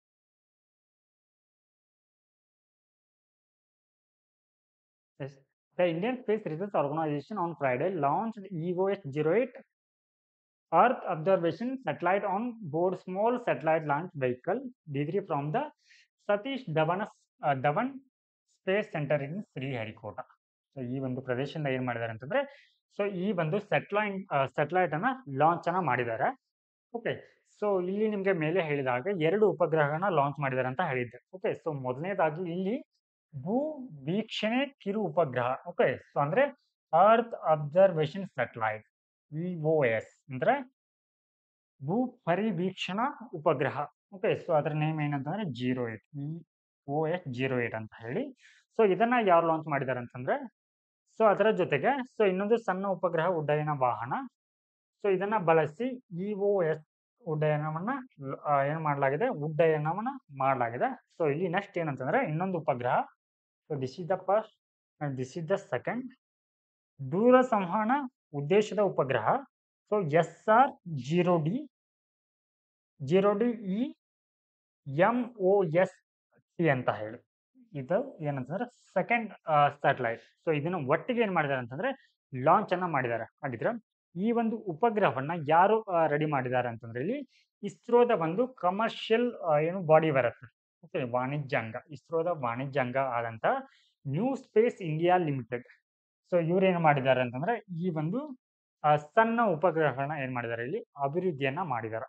Yes. The Indian Space Research Organization on Friday launched EOS-08 Earth observation satellite on board small satellite launch vehicle D3 from the Satish Dhawan uh, Dhawan Space Center in Sriharikota so ಈ ಒಂದು ಪ್ರದೇಶದಿಂದ ಏನ್ ಮಾಡಿದ್ದಾರೆ ಅಂತಂದ್ರೆ so ಈ ಒಂದು satellite satellite ಅನ್ನ launch ಅನ್ನ ಮಾಡಿದ್ದಾರೆ ಓಕೆ ಸೊ ಇಲ್ಲಿ ನಿಮ್ಗೆ ಮೇಲೆ ಹೇಳಿದಾಗ ಎರಡು ಉಪಗ್ರಹಗಳನ್ನ ಲಾಂಚ್ ಮಾಡಿದ್ದಾರೆ ಅಂತ ಹೇಳಿದ್ದೆ ಓಕೆ ಸೊ ಮೊದಲನೇದಾಗಿ ಇಲ್ಲಿ ಭೂ ವೀಕ್ಷಣೆ ಕಿರು ಉಪಗ್ರಹ ಓಕೆ ಸೊ ಅಂದ್ರೆ ಅರ್ತ್ ಅಬ್ಸರ್ವೇಷನ್ ಸ್ಯಾಟಲೈಟ್ ಎಸ್ ಅಂದ್ರೆ ಭೂ ಪರಿವೀಕ್ಷಣಾ ಉಪಗ್ರಹ ಓಕೆ ಸೊ ಅದರ ನೇಮ್ ಏನಂತಂದ್ರೆ zero eight E O S zero eight ಅಂತ ಹೇಳಿ ಸೊ ಇದನ್ನ ಯಾರು ಲಾಂಚ್ ಮಾಡಿದ್ದಾರೆ ಅಂತಂದ್ರೆ ಸೊ ಅದರ ಜೊತೆಗೆ ಸೊ ಇನ್ನೊಂದು ಸಣ್ಣ ಉಪಗ್ರಹ ಉಡ್ಡಯನ ವಾಹನ ಸೊ ಇದನ್ನ ಬಳಸಿ ಇ ಓ ಎಸ್ ಉಡ್ಡಯನವನ್ನ ಆ, ಏನ್ ಮಾಡಲಾಗಿದೆ ಉಡ್ಡಯನವನ್ನ ಮಾಡಲಾಗಿದೆ ಸೊ ಇಲ್ಲಿ ನೆಕ್ಸ್ಟ್ ಏನಂತಂದ್ರೆ ಇನ್ನೊಂದು ಉಪಗ್ರಹ so this is the first this is the second ದೂರ ಸಂವಹನ ಉದ್ದೇಶದ ಉಪಗ್ರಹ so S R zero D zero D E M O S T ಅಂತ ಹೇಳಿ ಇದು ಏನಂತಂದ್ರೆ ಸೆಕೆಂಡ್ ಸ್ಯಾಟಲೈಟ್ ಸೊ ಇದನ್ನ ಒಟ್ಟಿಗೆ ಏನ್ ಮಾಡಿದ್ದಾರೆ ಅಂತಂದ್ರೆ ಲಾಂಚ್ ಅನ್ನ ಮಾಡಿದ್ದಾರೆ ಹಾಗಿದ್ರೆ ಈ ಒಂದು ಉಪಗ್ರಹವನ್ನ ಯಾರು ರೆಡಿ ಮಾಡಿದ್ದಾರೆ ಅಂತಂದ್ರೆ ಇಲ್ಲಿ ಇಸ್ರೋದ ಒಂದು ಕಮರ್ಷಿಯಲ್ ಏನು ಬಾಡಿ ಬರುತ್ತೆ ಓಕೆ ವಾಣಿಜ್ಯಾಂಗ ಇಸ್ರೋದ ವಾಣಿಜ್ಯಾಂಗ ಆದಂತ new space India limited so ಇವ್ರು ಏನ್ ಮಾಡಿದ್ದಾರೆ ಅಂತಂದ್ರೆ ಈ ಒಂದು ಆ, ಸಣ್ಣ ಉಪಗ್ರಹಗಳನ್ನ ಏನ್ ಮಾಡಿದ್ದಾರೆ ಇಲ್ಲಿ ಅಭಿವೃದ್ಧಿಯನ್ನ ಮಾಡಿದ್ದಾರೆ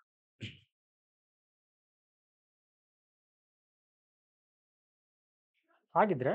ಹಾಗಿದ್ರೆ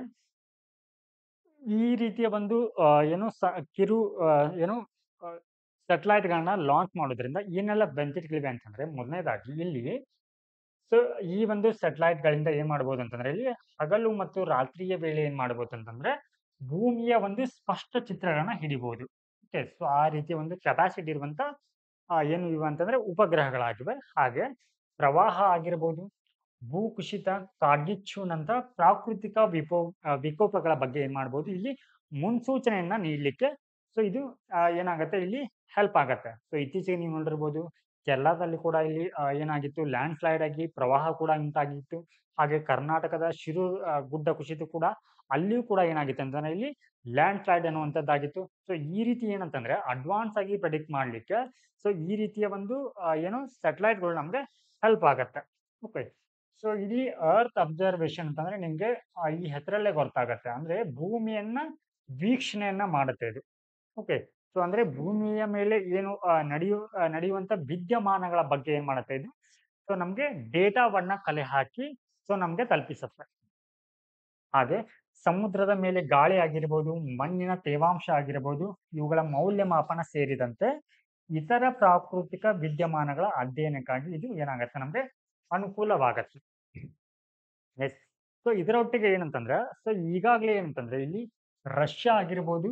ಈ ರೀತಿಯ ಒಂದು ಆ, ಏನು ಸ- ಕಿರು ಆ, ಏನು ಸ್ಯಾಟಲೈಟ್ಗಳನ್ನ ಲಾಂಚ್ ಮಾಡೋದ್ರಿಂದ ಏನೆಲ್ಲ ಬೆನಿಫಿಟ್ಗಳಿವೆ ಅಂತಂದ್ರೆ ಮೊದಲನೇದಾಗಿ ಇಲ್ಲಿ ಸೊ ಈ ಒಂದು satellite ಗಳಿಂದ ಏನ್ ಮಾಡ್ಬೋದು ಅಂತಂದ್ರೆ ಇಲ್ಲಿ ಹಗಲು ಮತ್ತು ರಾತ್ರಿಯ ವೇಳೆ ಏನ್ ಮಾಡ್ಬೋದು ಅಂತಂದ್ರೆ ಭೂಮಿಯ ಒಂದು ಸ್ಪಷ್ಟ ಚಿತ್ರಗಳನ್ನ ಹಿಡಿಬಹುದು ಓಕೆ ಸೊ ಆ ರೀತಿಯ ಒಂದು ಕೆಪಾಸಿಟಿ ಇರುವಂತ ಆ, ಏನು ಇವು ಅಂತಂದ್ರೆ ಉಪಗ್ರಹಗಳಾಗಿವೆ ಹಾಗೆ ಪ್ರವಾಹ ಆಗಿರ್ಬೋದು ಭೂಕುಸಿತ ಕಾಡ್ಗಿಚ್ಚುನಂತ ಪ್ರಾಕೃತಿಕ ವಿಪೋ ಆ, ವಿಕೋಪಗಳ ಬಗ್ಗೆ ಏನ್ ಮಾಡ್ಬೋದು ಇಲ್ಲಿ ಮುನ್ಸೂಚನೆಯನ್ನ ನೀಡಲಿಕ್ಕೆ ಸೊ ಇದು ಆ, ಏನಾಗತ್ತೆ ಇಲ್ಲಿ ಹೆಲ್ಪ್ ಆಗತ್ತೆ ಸೊ ಇತ್ತೀಚೆಗೆ ನೀವು ನೋಡಿರ್ಬೋದು ಕೇರಳದಲ್ಲಿ ಕೂಡ ಇಲ್ಲಿ ಆ, ಏನಾಗಿತ್ತು ಲ್ಯಾಂಡ್ ಸ್ಲೈಡ್ ಆಗಿ ಪ್ರವಾಹ ಕೂಡ ಉಂಟಾಗಿತ್ತು ಹಾಗೆ ಕರ್ನಾಟಕದ ಶಿರು ಆ, ಗುಡ್ಡ ಕುಸಿತ ಕೂಡ ಅಲ್ಲಿಯೂ ಕೂಡ ಏನಾಗಿತ್ತು ಅಂತಂದ್ರೆ ಇಲ್ಲಿ ಲ್ಯಾಂಡ್ ಸ್ಲೈಡ್ ಅನ್ನುವಂಥದ್ದಾಗಿತ್ತು ಸೊ ಈ ರೀತಿ ಏನಂತಂದ್ರೆ ಅಡ್ವಾನ್ಸ್ ಆಗಿ ಪ್ರೆಡಿಕ್ಟ್ ಮಾಡ್ಲಿಕ್ಕೆ ಸೊ ಈ ರೀತಿಯ ಒಂದು ಆ, ಏನು ಸ್ಯಾಟಲೈಟ್ಗಳು ನಮ್ಗೆ ಹೆಲ್ಪ್ ಆಗತ್ತೆ ಓಕೆ ಸೊ ಇಲ್ಲಿ ಅರ್ತ್ ಅಬ್ಸರ್ವೇಷನ್ ಅಂತಂದ್ರೆ ನಿಮ್ಗೆ ಆ, ಈ ಹೆಸರಲ್ಲೇ ಗೊತ್ತಾಗತ್ತೆ ಅಂದ್ರೆ ಭೂಮಿಯನ್ನ ವೀಕ್ಷಣೆಯನ್ನ ಮಾಡುತ್ತೆ ಇದು ಓಕೆ ಸೊ ಅಂದ್ರೆ ಭೂಮಿಯ ಮೇಲೆ ಏನು ಆ, ನಡೆಯು ಆ, ನಡೆಯುವಂತ ವಿದ್ಯಮಾನಗಳ ಬಗ್ಗೆ ಏನ್ ಮಾಡುತ್ತೆ ಇದು ಸೊ ನಮ್ಗೆ ಡೇಟಾವನ್ನ ಕಲೆ ಹಾಕಿ ಸೊ ನಮ್ಗೆ ತಲುಪಿಸುತ್ತೆ ಹಾಗೆ ಸಮುದ್ರದ ಮೇಲೆ ಗಾಳಿ ಆಗಿರ್ಬೋದು ಮಣ್ಣಿನ ತೇವಾಂಶ ಆಗಿರ್ಬೋದು ಇವುಗಳ ಮೌಲ್ಯಮಾಪನ ಸೇರಿದಂತೆ ಇತರ ಪ್ರಾಕೃತಿಕ ವಿದ್ಯಮಾನಗಳ ಅಧ್ಯಯನಕ್ಕಾಗಿ ಇದು ಏನಾಗತ್ತೆ ನಮ್ಗೆ ಅನುಕೂಲವಾಗತ್ತೆ ಎಸ್ ಸೊ ಇದರೊಟ್ಟಿಗೆ ಏನಂತಂದ್ರೆ ಸೊ ಈಗಾಗಲೇ ಏನಂತಂದ್ರೆ ಇಲ್ಲಿ ರಷ್ಯಾ ಆಗಿರ್ಬೋದು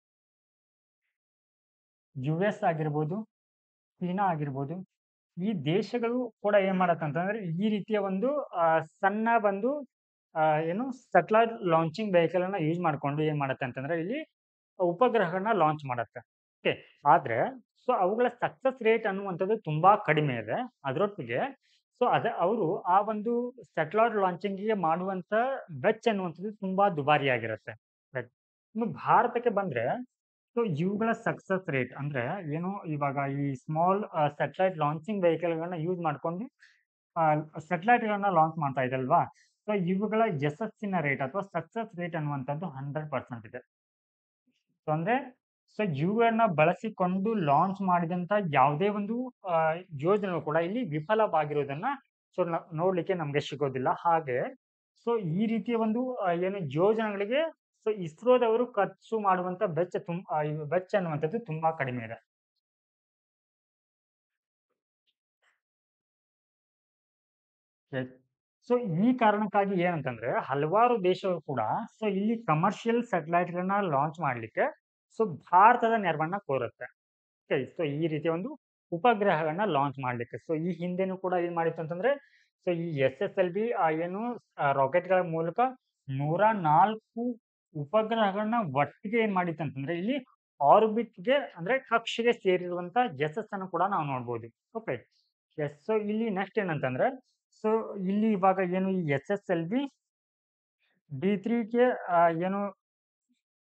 ಯು ಎಸ್ ಆಗಿರ್ಬೋದು ಚೀನಾ ಆಗಿರ್ಬೋದು ಈ ದೇಶಗಳು ಕೂಡ ಏನ್ ಮಾಡತ್ತೆ ಅಂತಂದ್ರೆ ಈ ರೀತಿಯ ಒಂದು ಆ, ಸಣ್ಣ ಒಂದು ಆ, ಏನು ಸೆಟಲೈಟ್ ಲಾಂಚಿಂಗ್ ವೆಹಿಕಲ್ ಅನ್ನ ಯೂಸ್ ಮಾಡ್ಕೊಂಡು ಏನ್ ಮಾಡತ್ತೆ ಅಂತಂದ್ರೆ ಇಲ್ಲಿ ಉಪಗ್ರಹಗಳನ್ನ ಲಾಂಚ್ ಮಾಡತ್ತೆ ಓಕೆ ಆದ್ರೆ ಸೊ ಅವುಗಳ ಸಕ್ಸಸ್ ರೇಟ್ ಅನ್ನುವಂಥದ್ದು ತುಂಬಾ ಕಡಿಮೆ ಇದೆ ಅದರೊಟ್ಟಿಗೆ ಸೊ ಅದ ಅವರು ಆ ಒಂದು ಸೆಟಲೈಟ್ ಲಾಂಚಿಂಗಿಗೆ ಮಾಡುವಂತ ವೆಚ್ಚ ಅನ್ನುವಂಥದ್ದು ತುಂಬಾ ದುಬಾರಿ ಆಗಿರುತ್ತೆ Right. ಇನ್ನು ಭಾರತಕ್ಕೆ ಬಂದ್ರೆ ಸೊ ಇವುಗಳ ಸಕ್ಸಸ್ ರೇಟ್ ಅಂದ್ರೆ ಏನು ಇವಾಗ ಈ ಸ್ಮಾಲ್ ಸೆಟಲೈಟ್ ಲಾಂಚಿಂಗ್ ವೆಹಿಕಲ್ಗಳನ್ನ ಯೂಸ್ ಮಾಡ್ಕೊಂಡು ಸೆಟಲೈಟ್ಗಳನ್ನ ಲಾಂಚ್ ಮಾಡ್ತಾ ಇದಲ್ವಾ ಸೊ ಇವುಗಳ ಯಶಸ್ಸಿನ ರೇಟ್ ಅಥವಾ ಸಕ್ಸಸ್ ರೇಟ್ ಅನ್ನುವಂಥದ್ದು ಹಂಡ್ರೆಡ್ ಪರ್ಸೆಂಟ್ ಇದೆ ಸೊ ಅಂದ್ರೆ ಸೊ ಇವುಗಳನ್ನ ಬಳಸಿಕೊಂಡು ಲಾಂಚ್ ಮಾಡಿದಂತ ಯಾವುದೇ ಒಂದು ಆ, ಯೋಜನೆಗಳು ಕೂಡ ಇಲ್ಲಿ ವಿಫಲವಾಗಿರೋದನ್ನ ಸೊ ನೋಡ್ಲಿಕ್ಕೆ ನಮ್ಗೆ ಸಿಗೋದಿಲ್ಲ ಹಾಗೆ ಸೊ ಈ ರೀತಿಯ ಒಂದು ಆ, ಏನು ಯೋಜನೆಗಳಿಗೆ ಸೊ ಇಸ್ರೋದವರು ಖರ್ಚು ಮಾಡುವಂತ ವೆಚ್ಚ ತುಂಬ ಆ, ಈ ವೆಚ್ಚ ಅನ್ನುವಂಥದ್ದು ತುಂಬಾ ಕಡಿಮೆ ಇದೆ ಸೊ ಈ ಕಾರಣಕ್ಕಾಗಿ ಏನಂತಂದ್ರೆ ಹಲವಾರು ದೇಶಗಳು ಕೂಡ ಸೊ ಇಲ್ಲಿ ಕಮರ್ಷಿಯಲ್ ಗಳನ್ನ ಲಾಂಚ್ ಮಾಡ್ಲಿಕ್ಕೆ ಸೊ ಭಾರತದ ನೆರವನ್ನ ಕೋರುತ್ತೆ ಓಕೆ ಸೊ ಈ ರೀತಿಯ ಒಂದು ಉಪಗ್ರಹಗಳನ್ನ ಲಾಂಚ್ ಮಾಡ್ಲಿಕ್ಕೆ ಸೊ ಈ ಹಿಂದೆನೂ ಕೂಡ ಏನ್ ಮಾಡಿತ್ತು ಅಂತಂದ್ರೆ ಸೊ ಈ ಎಸ್ ಎಸ್ ಎಲ್ ಬಿ ಏನು ರಾಕೆಟ್ ಗಳ ಮೂಲಕ ನೂರ ನಾಲ್ಕು ಉಪಗ್ರಹಗಳನ್ನ ಒಟ್ಟಿಗೆ ಏನ್ ಮಾಡಿತ್ತು ಅಂತಂದ್ರೆ ಇಲ್ಲಿ ಆರ್ಬಿಟ್ ಗೆ ಅಂದ್ರೆ ಕಕ್ಷೆಗೆ ಸೇರಿರುವಂತ ಯಶಸ್ಸನ್ನು ಕೂಡ ನಾವು ನೋಡ್ಬೋದು ಓಕೆ ಎಸ್ ಸೊ ಇಲ್ಲಿ ನೆಕ್ಸ್ಟ್ ಏನಂತಂದ್ರೆ ಸೊ ಇಲ್ಲಿ ಇವಾಗ ಏನು ಈ S S L B D ತ್ರೀಗೆ ಏನು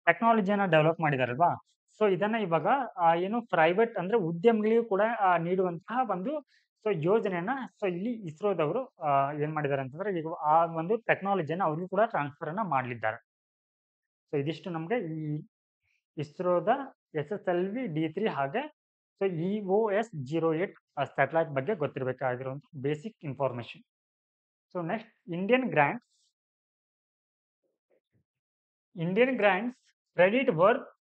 ಟೆಕ್ನಾಲಜಿಯನ್ನ ಡೆವಲಪ್ ಮಾಡಿದಾರಲ್ವಾ? ಸೊ ಇದನ್ನ ಇವಾಗ ಆ ಏನು ಪ್ರೈವೇಟ್ ಅಂದ್ರೆ ಉದ್ಯಮಿಗಳಿಗೂ ಕೂಡ ಆ ನೀಡುವಂತಹ ಒಂದು ಸೊ ಯೋಜನೆಯನ್ನ ಸೊ ಇಲ್ಲಿ ಇಸ್ರೋದವರು ಆ ಏನ್ ಮಾಡಿದ್ದಾರೆ ಅಂತಂದ್ರೆ ಈಗ ಆ ಒಂದು ಟೆಕ್ನಾಲಜಿಯನ್ನ ಅವ್ರಿಗೂ ಕೂಡ ಟ್ರಾನ್ಸ್ಫರ್ ಅನ್ನ ಮಾಡಲಿದ್ದಾರೆ. ಸೊ ಇದಿಷ್ಟು ನಮ್ಗೆ ಈ ಇಸ್ರೋದ ಎಸ್.ಎಸ್.ಎಲ್.ವಿ. ಡಿ-3 ಹಾಗೆ ಸೊ ಇ.ಒ.ಎಸ್-08 ಆ ಸ್ಯಾಟಲೈಟ್ ಬಗ್ಗೆ ಗೊತ್ತಿರಬೇಕಾಗಿರುವಂತ basic information. So next Indian grants Indian grants credit worth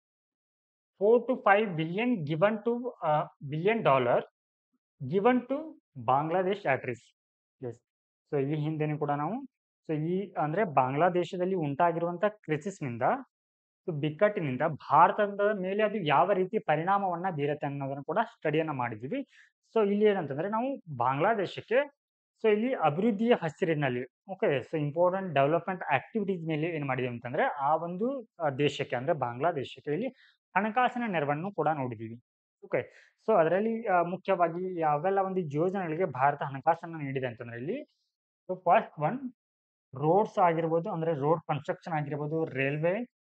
4 to 5 billion given to uh, billion dollar given to Bangladesh at risk. Yes. So ಈ ಹಿಂದೆನೂ ಕೂಡ ನಾವು ಸೊ ಈ ಅಂದ್ರೆ ಬಾಂಗ್ಲಾದೇಶದಲ್ಲಿ ಉಂಟಾಗಿರುವಂತ ಕ್ರೈಸಿಸ್‌ನಿಂದ ಸೊ ಬಿಕ್ಕಟ್ಟಿನಿಂದ ಭಾರತದ ಮೇಲೆ ಅದು ಯಾವ ರೀತಿ ಪರಿಣಾಮವನ್ನ ಬೀರುತ್ತೆ ಅನ್ನೋದನ್ನ ಕೂಡ ಸ್ಟಡಿಯನ್ನ ಮಾಡಿದ್ವಿ. ಸೊ ಇಲ್ಲಿ ಏನಂತಂದ್ರೆ ನಾವು ಬಾಂಗ್ಲಾದೇಶಕ್ಕೆ ಸೊ ಇಲ್ಲಿ ಅಭಿವೃದ್ಧಿಯ ಹಸಿರಿನಲ್ಲಿ okay so important development activities ಮೇಲೆ ಏನ್ ಮಾಡಿದೀವಿ ಅಂತಂದ್ರೆ ಆ ಒಂದು ಅ ದೇಶಕ್ಕೆ ಅಂದ್ರೆ ಬಾಂಗ್ಲಾದೇಶಕ್ಕೆ ಇಲ್ಲಿ ಹಣಕಾಸಿನ ನೆರವನ್ನು ಕೂಡ ನೋಡಿದೀವಿ. ಓಕೆ. ಸೊ ಅದರಲ್ಲಿ ಅ ಮುಖ್ಯವಾಗಿ ಯಾವೆಲ್ಲ ಒಂದು ಯೋಜನೆಗಳಿಗೆ ಭಾರತ ಹಣಕಾಸನ್ನ ನೀಡಿದೆ ಅಂತಂದ್ರೆ ಇಲ್ಲಿ ಸೊ ಫಸ್ಟ್ ಒನ್ ರೋಡ್ಸ್ ಆಗಿರ್ಬೋದು ಅಂದ್ರೆ ರೋಡ್ ಕನ್ಸ್ಟ್ರಕ್ಷನ್ ಆಗಿರ್ಬೋದು, ರೈಲ್ವೆ,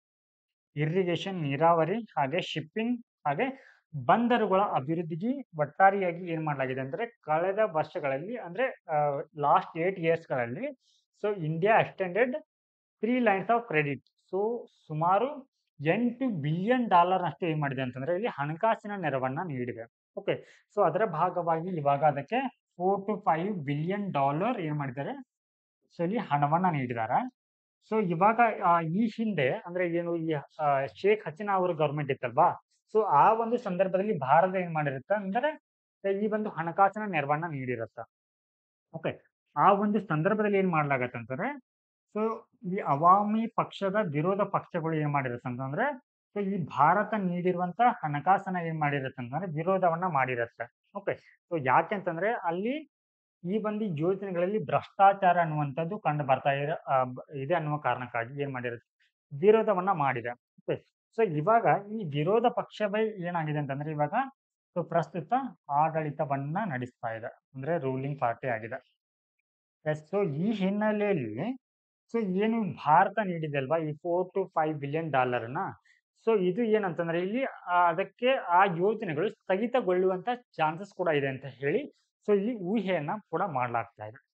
ಇರಿಗೇಷನ್ ನೀರಾವರಿ ಹಾಗೆ ಶಿಪ್ಪಿಂಗ್ ಹಾಗೆ ಬಂದರುಗಳ ಅಭಿವೃದ್ಧಿಗೆ ಒಟ್ಟಾರೆಯಾಗಿ ಏನ್ ಮಾಡಲಾಗಿದೆ ಅಂದ್ರೆ ಕಳೆದ ವರ್ಷಗಳಲ್ಲಿ ಅಂದ್ರೆ ಅ ಲಾಸ್ಟ್ 8 ಇಯರ್ಸ್‌ಗಳಲ್ಲಿ so India extended 3 lines of credit. So ಸುಮಾರು 8 ಬಿಲಿಯನ್ ಡಾಲರ್ ನಷ್ಟು ಏನ್ ಮಾಡಿದೆ ಅಂತಂದ್ರೆ ಇಲ್ಲಿ ಹಣಕಾಸಿನ ನೆರವನ್ನ ನೀಡಿದೆ. ಓಕೆ. ಸೊ ಅದರ ಭಾಗವಾಗಿ ಇವಾಗ ಅದಕ್ಕೆ 4-5 ಬಿಲಿಯನ್ ಡಾಲರ್ ಏನ್ ಮಾಡಿದ್ದಾರೆ ಸೊ ಇಲ್ಲಿ ಹಣವನ್ನ ನೀಡಿದಾರೆ. ಸೊ ಇವಾಗ ಅ ಈ ಹಿಂದೆ ಅಂದ್ರೆ ಏನು ಈ ಅ ಶೇಖ್ ಹಸೀನಾ ಅವರ ಗವರ್ನಮೆಂಟ್ ಇತ್ತಲ್ವಾ? ಸೊ ಆ ಒಂದು ಸಂದರ್ಭದಲ್ಲಿ ಭಾರತ ಏನ್ ಮಾಡಿರುತ್ತೆ ಅಂದ್ರೆ ಈ ಒಂದು ಹಣಕಾಸಿನ ನೆರವನ್ನ ನೀಡಿರುತ್ತೆ. ಓಕೆ. ಆ ಒಂದು ಸಂದರ್ಭದಲ್ಲಿ ಏನ್ ಮಾಡ್ಲಾಗತ್ತೆ ಅಂತಂದ್ರೆ ಸೊ ಈ ಅವಾಮಿ ಪಕ್ಷದ ವಿರೋಧ ಪಕ್ಷಗಳು ಏನ್ ಮಾಡಿರುತ್ತೆ ಅಂತಂದ್ರೆ ಸೊ ಈ ಭಾರತ ನೀಡಿರುವಂತ ಹಣಕಾಸನ್ನ ಏನ್ ಮಾಡಿರುತ್ತೆ ಅಂತಂದ್ರೆ ವಿರೋಧವನ್ನ ಮಾಡಿರುತ್ತೆ. ಓಕೆ. ಸೊ ಯಾಕೆ ಅಂತಂದ್ರೆ ಅಲ್ಲಿ ಈ ಒಂದು ಯೋಜನೆಗಳಲ್ಲಿ ಭ್ರಷ್ಟಾಚಾರ ಅನ್ನುವಂಥದ್ದು ಕಂಡು ಬರ್ತಾ ಇರ ಅ ಬ ಇದೆ ಅನ್ನುವ ಕಾರಣಕ್ಕಾಗಿ ಏನ್ ಮಾಡಿರುತ್ತೆ ವಿರೋಧವನ್ನ ಮಾಡಿದೆ. ಓಕೆ. ಸೊ ಇವಾಗ ಈ ವಿರೋಧ ಪಕ್ಷವೇ ಏನಾಗಿದೆ ಅಂತಂದ್ರೆ ಇವಾಗ ಸೊ ಪ್ರಸ್ತುತ ಆಡಳಿತವನ್ನ ನಡೆಸ್ತಾ ಇದೆ. ಅಂದ್ರೆ ರೂಲಿಂಗ್ ಪಾರ್ಟಿ ಆಗಿದೆ. ಎಸ್. ಸೊ ಈ ಹಿನ್ನೆಲೆಯಲ್ಲಿ ಸೊ ಏನು ಭಾರತ ನೀಡಿದೆ ಅಲ್ವಾ ಈ 4-5 ಬಿಲಿಯನ್ ಡಾಲರ್‌ನ ಸೊ ಇದು ಏನಂತಂದ್ರೆ ಇಲ್ಲಿ ಅ ಅದಕ್ಕೆ ಆ ಯೋಜನೆಗಳು ಸ್ಥಗಿತಗೊಳ್ಳುವಂತ ಚಾನ್ಸಸ್ ಕೂಡ ಇದೆ ಅಂತ ಹೇಳಿ ಸೊ ಇಲ್ಲಿ ಊಹೆಯನ್ನ ಕೂಡ ಮಾಡಲಾಗ್ತಾ ಇದೆ.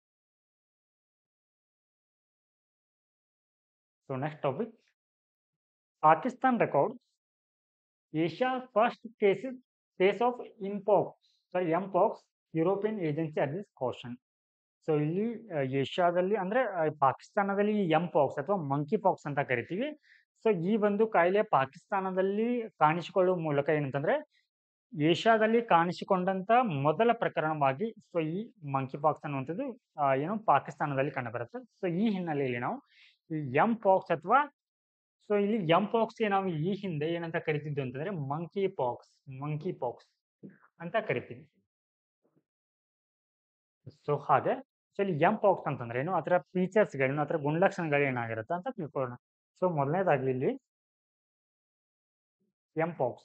So next topic. Pakistan records Asia's first cases case of mpox sorry mpox European agency advise caution. So ಇಲ್ಲಿ ಅ ಏಷ್ಯಾದಲ್ಲಿ ಅಂದ್ರೆ ಅ ಪಾಕಿಸ್ತಾನದಲ್ಲಿ ಈ ಎಂಪಾಕ್ಸ್ ಅಥವಾ ಮಂಕಿ ಪಾಕ್ಸ್ ಅಂತ ಕರಿತೀವಿ. ಸೊ ಈ ಒಂದು ಕಾಯಿಲೆ ಪಾಕಿಸ್ತಾನದಲ್ಲಿ ಕಾಣಿಸಿಕೊಳ್ಳುವ ಮೂಲಕ ಏನಂತಂದ್ರೆ ಏಷ್ಯಾದಲ್ಲಿ ಕಾಣಿಸಿಕೊಂಡಂತ ಮೊದಲ ಪ್ರಕರಣವಾಗಿ ಸೊ ಈ ಮಂಕಿ ಪಾಕ್ಸ್ ಅನ್ನುವಂಥದ್ದು ಅ ಏನು ಪಾಕಿಸ್ತಾನದಲ್ಲಿ ಕಂಡುಬರುತ್ತೆ. ಸೊ ಈ ಹಿನ್ನೆಲೆಯಲ್ಲಿ ನಾವು ಈ ಎಂಪಾಕ್ಸ್ ಅಥವಾ ಸೊ ಇಲ್ಲಿ ಎಂಪಾಕ್ಸ್‌ಗೆ ನಾವು ಈ ಹಿಂದೆ ಏನಂತ ಕರಿತಿದ್ವಿ ಅಂತಂದ್ರೆ ಮಂಕಿ ಪಾಕ್ಸ್ ಮಂಕಿ ಪಾಕ್ಸ್ ಅಂತ ಕರಿತೀವಿ. ಸೊ ಹಾಗೆ ಸೊ ಇಲ್ಲಿ ಎಂಪಾಕ್ಸ್ ಅಂತಂದ್ರೆ ಏನು? ಅದರ ಫೀಚರ್ಸ್‌ಗಳೇನು? ಅದರ ಗುಣಲಕ್ಷಣಗಳು ಏನಾಗಿರುತ್ತೆ ಅಂತ ತಿಳ್ಕೊಳ್ಳೋಣ. ಸೊ ಮೊದಲನೇದಾಗಿ ಇಲ್ಲಿ mpox.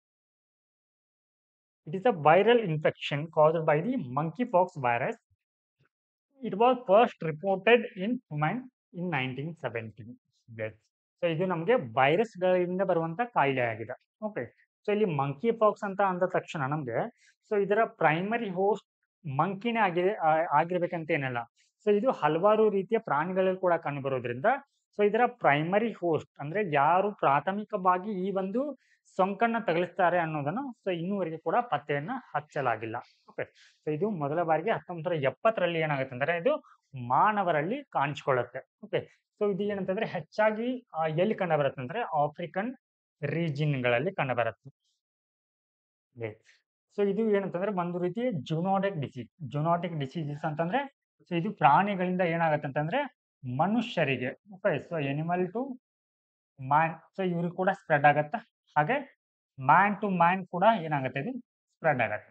It is a viral infection caused by the monkeypox virus. It was first reported in human in 1970. Yes. So ಇದು ನಮ್ಗೆ ವೈರಸ್‌ಗಳಿಂದ ಬರುವಂತ ಕಾಯಿಲೆ ಆಗಿದೆ. ಓಕೆ. ಸೊ ಇಲ್ಲಿ ಮಂಕಿ ಪಾಕ್ಸ್ ಅಂತ ಅಂದ ತಕ್ಷಣ ನಮ್ಗೆ ಸೊ ಇದರ ಪ್ರೈಮರಿ ಹೋಸ್ಟ್ ಮಂಕಿನೇ ಆಗಿದೆ ಆ ಆಗಿರ್ಬೇಕಂತ ಏನಿಲ್ಲ. ಸೊ ಇದು ಹಲವಾರು ರೀತಿಯ ಪ್ರಾಣಿಗಳಲ್ಲಿ ಕೂಡ ಕಂಡುಬರೋದ್ರಿಂದ ಸೊ ಇದರ ಪ್ರೈಮರಿ ಹೋಸ್ಟ್ ಅಂದ್ರೆ ಯಾರು ಪ್ರಾಥಮಿಕವಾಗಿ ಈ ಒಂದು ಸೋಂಕನ್ನ ತಗುಲಿಸ್ತಾರೆ ಅನ್ನೋದನ್ನ ಸೊ ಇನ್ನೂವರೆಗೆ ಕೂಡ ಪತ್ತೆಯನ್ನ ಹಚ್ಚಲಾಗಿಲ್ಲ. ಓಕೆ. ಸೊ ಇದು ಮೊದಲ ಬಾರಿಗೆ 1970ರಲ್ಲಿ ಏನಾಗುತ್ತೆ ಅಂದ್ರೆ ಇದು ಮಾನವರಲ್ಲಿ ಕಾಣಿಸಿಕೊಳ್ಳುತ್ತೆ. ಓಕೆ. ಸೊ ಇದು ಏನಂತಂದ್ರೆ ಹೆಚ್ಚಾಗಿ ಅ ಎಲ್ಲಿ ಕಂಡುಬರುತ್ತೆ ಅಂದ್ರೆ ಆಫ್ರಿಕನ್ ರೀಜಿಯನ್‌ಗಳಲ್ಲಿ ಕಂಡುಬರುತ್ತೆ. ಎಸ್. ಸೊ ಇದು ಏನಂತಂದ್ರೆ ಒಂದು ರೀತಿ ಜೂನೋಟಿಕ್ ಡಿಸೀಸ್. ಜೂನೋಟಿಕ್ ಡಿಸೀಸಸ್ ಅಂತಂದ್ರೆ ಸೊ ಇದು ಪ್ರಾಣಿಗಳಿಂದ ಏನಾಗುತ್ತೆ ಅಂತಂದ್ರೆ ಮನುಷ್ಯರಿಗೆ okay. So animal to man so ಇವ್ರಿಗೆ ಕೂಡ ಸ್ಪ್ರೆಡ್ ಆಗತ್ತೆ. ಹಾಗೆ ಮ್ಯಾನ್ ಟು ಮ್ಯಾನ್ ಕೂಡ ಏನಾಗುತ್ತೆ ಇದು ಸ್ಪ್ರೆಡ್ ಆಗತ್ತೆ.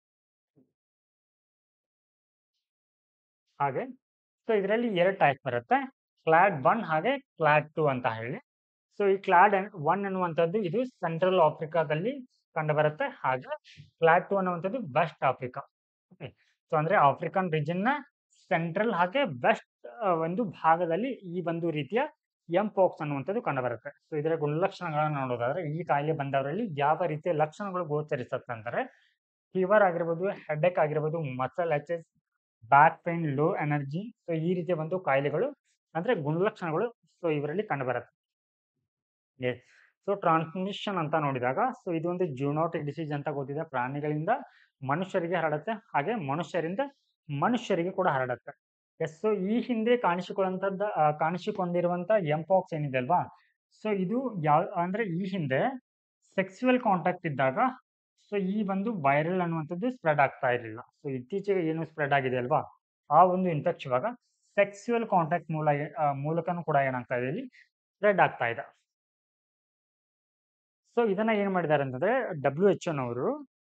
ಹಾಗೆ ಸೊ ಇದರಲ್ಲಿ 2 ಟೈಪ್ ಬರುತ್ತೆ. ಕ್ಲಾಡ್ 1 ಹಾಗೆ ಕ್ಲಾಡ್ 2 ಅಂತ ಹೇಳಿ. ಸೊ ಈ ಕ್ಲಾಡ್ ಅನ್ 1 ಅನ್ನುವಂಥದ್ದು ಇದು ಸೆಂಟ್ರಲ್ ಆಫ್ರಿಕಾದಲ್ಲಿ ಕಂಡುಬರುತ್ತೆ. ಹಾಗೆ ಕ್ಲಾಡ್ 2 ಅನ್ನುವಂಥದ್ದು ವೆಸ್ಟ್ ಆಫ್ರಿಕಾ. ಓಕೆ. ಸೊ ಅಂದ್ರೆ ಆಫ್ರಿಕನ್ ರೀಜಿಯನ್‌ನ ಸೆಂಟ್ರಲ್ ಹಾಗೆ ವೆಸ್ಟ್ ಅ ಒಂದು ಭಾಗದಲ್ಲಿ ಈ ಒಂದು ರೀತಿಯ ಎಂಪಾಕ್ಸ್ ಅನ್ನುವಂಥದ್ದು ಕಂಡುಬರುತ್ತೆ ಸೊ ಇದರ ಗುಣಲಕ್ಷಣಗಳನ್ನು ನೋಡೋದಾದ್ರೆ ಈ ಕಾಯಿಲೆ ಬಂದವರಲ್ಲಿ ಯಾವ ರೀತಿಯ ಲಕ್ಷಣಗಳು ಗೋಚರಿಸುತ್ತೆ ಅಂದರೆ ಫೀವರ್ ಆಗಿರ್ಬೋದು ಹೆಡ್ಡೇಕ್ ಆಗಿರ್ಬೋದು muscle aches back pain low energy so ಈ ರೀತಿಯ ಒಂದು ಕಾಯಿಲೆಗಳು ಅಂದ್ರೆ ಗುಣಲಕ್ಷಣಗಳು ಸೊ ಇವರಲ್ಲಿ ಕಂಡುಬರುತ್ತೆ ಎಸ್ ಸೊ ಟ್ರಾನ್ಸ್ಮಿಷನ್ ಅಂತ ನೋಡಿದಾಗ ಸೊ ಇದು ಒಂದು ಜೂನೋಟಿಕ್ ಡಿಸೀಸ್ ಅಂತ ಗೊತ್ತಿದೆ ಪ್ರಾಣಿಗಳಿಂದ ಮನುಷ್ಯರಿಗೆ ಹರಡುತ್ತೆ ಹಾಗೆ ಮನುಷ್ಯರಿಂದ ಮನುಷ್ಯರಿಗೆ ಕೂಡ ಹರಡುತ್ತೆ ಎಸ್ ಸೊ ಈ ಹಿಂದೆ ಕಾಣಿಸಿಕೊಳ್ಳುವಂಥದ್ದು ಆ, ಕಾಣಿಸಿಕೊಂಡಿರುವಂತ ಎಂಪಾಕ್ಸ್ ಏನಿದೆ ಅಲ್ವಾ ಸೊ ಇದು ಯಾವ ಅಂದ್ರೆ ಈ ಹಿಂದೆ ಸೆಕ್ಸುವಲ್ ಕಾಂಟ್ಯಾಕ್ಟ್ ಇದ್ದಾಗ ಸೊ ಈ ಒಂದು ವೈರಲ್ ಅನ್ನುವಂಥದ್ದು ಸ್ಪ್ರೆಡ್ ಆಗ್ತಾ ಇರಲಿಲ್ಲ ಸೊ ಇತ್ತೀಚೆಗೆ ಏನು ಸ್ಪ್ರೆಡ್ ಆಗಿದೆ ಅಲ್ವಾ ಆ ಒಂದು ಇನ್ಫೆಕ್ಷನ್ ಇವಾಗ ಸೆಕ್ಸುವಲ್ ಕಾಂಟ್ಯಾಕ್ಟ್ ಮೂಲ ಆ, ಮೂಲಕನೂ ಕೂಡ ಏನಾಗ್ತಾ ಇದೆ ಇಲ್ಲಿ ಸ್ಪ್ರೆಡ್ ಆಗ್ತಾ ಇದೆ ಸೊ ಇದನ್ನ ಏನ್ ಮಾಡಿದ್ದಾರೆ ಅಂತಂದ್ರೆ ಡಬ್ಲ್ಯೂ ಎಚ್ ನವರು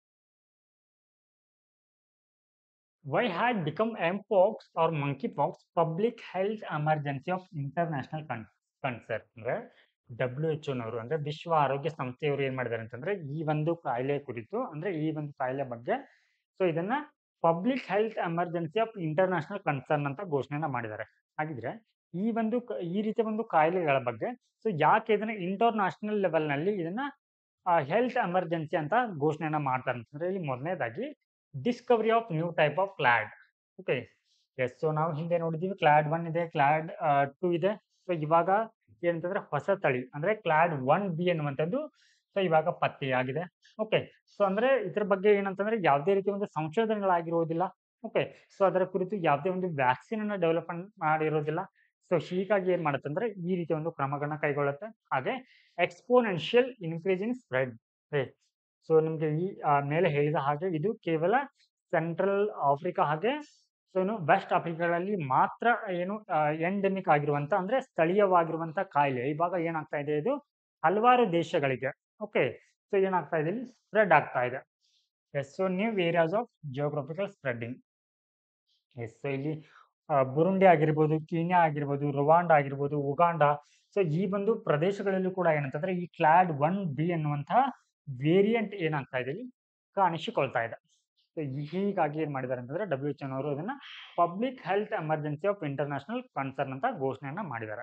why had become mpox or monkeypox public health emergency of international concern ಅಂದ್ರೆ ಡಬ್ಲ್ಯೂ ಎಚ್ ನವರು ಅಂದ್ರೆ ವಿಶ್ವ ಆರೋಗ್ಯ ಸಂಸ್ಥೆಯವರು ಏನ್ ಮಾಡಿದ್ದಾರೆ ಅಂತಂದ್ರೆ ಈ ಒಂದು ಕಾಯಿಲೆ ಕುರಿತು ಅಂದ್ರೆ ಈ ಒಂದು ಕಾಯಿಲೆ ಬಗ್ಗೆ ಸೊ ಇದನ್ನ public health emergency of international concern ಅಂತ ಘೋಷಣೆನ ಮಾಡಿದ್ದಾರೆ ಹಾಗಿದ್ರೆ ಈ ಒಂದು ಕ- ಈ ರೀತಿಯ ಒಂದು ಕಾಯಿಲೆಗಳ ಬಗ್ಗೆ ಸೊ ಯಾಕೆ ಇದನ್ನ ಇಂಟರ್ನ್ಯಾಷನಲ್ ಲೆವೆಲ್ ನಲ್ಲಿ ಇದನ್ನ ಹೆಲ್ತ್ ಎಮರ್ಜೆನ್ಸಿ ಅಂತ ಘೋಷಣೆನ ಮಾಡ್ತಾರೆ ಅಂತಂದ್ರೆ ಇಲ್ಲಿ ಮೊದಲನೇದಾಗಿ discovery of new type of clade okay yes so ನಾವು ಹಿಂದೆ ನೋಡಿದೀವಿ ಕ್ಲಾಡ್ ಒನ್ ಇದೆ ಕ್ಲಾಡ್ ಟೂ ಇದೆ ಸೊ ಇವಾಗ ಏನಂತಂದ್ರೆ ಹೊಸ ತಳಿ ಅಂದ್ರೆ ಕ್ಲಾಡ್ ಒನ್ ಬಿ ಅನ್ನುವಂಥದ್ದು ಸೊ ಇವಾಗ ಪತ್ತೆಯಾಗಿದೆ ಓಕೆ ಸೊ ಅಂದ್ರೆ ಇದ್ರ ಬಗ್ಗೆ ಏನಂತಂದ್ರೆ ಯಾವುದೇ ರೀತಿಯ ಒಂದು ಸಂಶೋಧನೆಗಳಾಗಿರುವುದಿಲ್ಲ ಓಕೆ ಸೊ ಅದರ ಕುರಿತು ಯಾವುದೇ ಒಂದು ವ್ಯಾಕ್ಸಿನ್ ಅನ್ನ ಡೆವಲಪ್ಮೆಂಟ್ ಮಾಡಿರೋದಿಲ್ಲ ಸೊ ಹೀಗಾಗಿ ಏನ್ ಮಾಡುತ್ತೆ ಅಂದ್ರೆ ಈ ರೀತಿಯ ಒಂದು ಕ್ರಮಗಳನ್ನ ಕೈಗೊಳ್ಳುತ್ತೆ ಹಾಗೆ exponential increase in spread so ನಿಮ್ಗೆ ಈ ಆ, ಮೇಲೆ ಹೇಳಿದ ಹಾಗೆ ಇದು ಕೇವಲ ಸೆಂಟ್ರಲ್ ಆಫ್ರಿಕಾ ಹಾಗೆ ಸೊ ಏನು ವೆಸ್ಟ್ ಆಫ್ರಿಕಾಗಳಲ್ಲಿ ಮಾತ್ರ ಏನು ಎಂಡೆಮಿಕ್ ಆಗಿರುವಂತ ಅಂದ್ರೆ ಸ್ಥಳೀಯವಾಗಿರುವಂತ ಕಾಯಿಲೆ ಇವಾಗ ಏನಾಗ್ತಾ ಇದೆ ಇದು ಹಲವಾರು ದೇಶಗಳಿಗೆ ಓಕೆ ಸೊ ಏನಾಗ್ತಾ ಇದೆ ಇಲ್ಲಿ ಸ್ಪ್ರೆಡ್ ಆಗ್ತಾ ಇದೆ yes so new areas of geographical spreading yes so ಇಲ್ಲಿ ಆ, ಬುರುಂಡಿ ಆಗಿರ್ಬೋದು ಕೀನ್ಯಾ ಆಗಿರ್ಬೋದು ರುವಾಂಡ ಆಗಿರ್ಬೋದು ಉಗಾಂಡ ಸೊ ಈ ಒಂದು ಪ್ರದೇಶಗಳಲ್ಲೂ ಕೂಡ ಏನಂತಂದ್ರೆ ಈ ಕ್ಲಾಡ್ ಒನ್ ಬಿ ಅನ್ನುವಂತಹ ವೇರಿಯಂಟ್ ಏನಾಗ್ತಾ ಇದೆ ಇಲ್ಲಿ ಕಾಣಿಸಿಕೊಳ್ತಾ ಇದೆ ಸೊ ಹೀಗಾಗಿ ಏನ್ ಮಾಡಿದ್ದಾರೆ ಅಂತಂದ್ರೆ ಡಬ್ಲ್ಯೂ ಎಚ್ ಅವರು ಇದನ್ನ public health emergency of international concern ಅಂತ ಘೋಷಣೆಯನ್ನ ಮಾಡಿದ್ದಾರೆ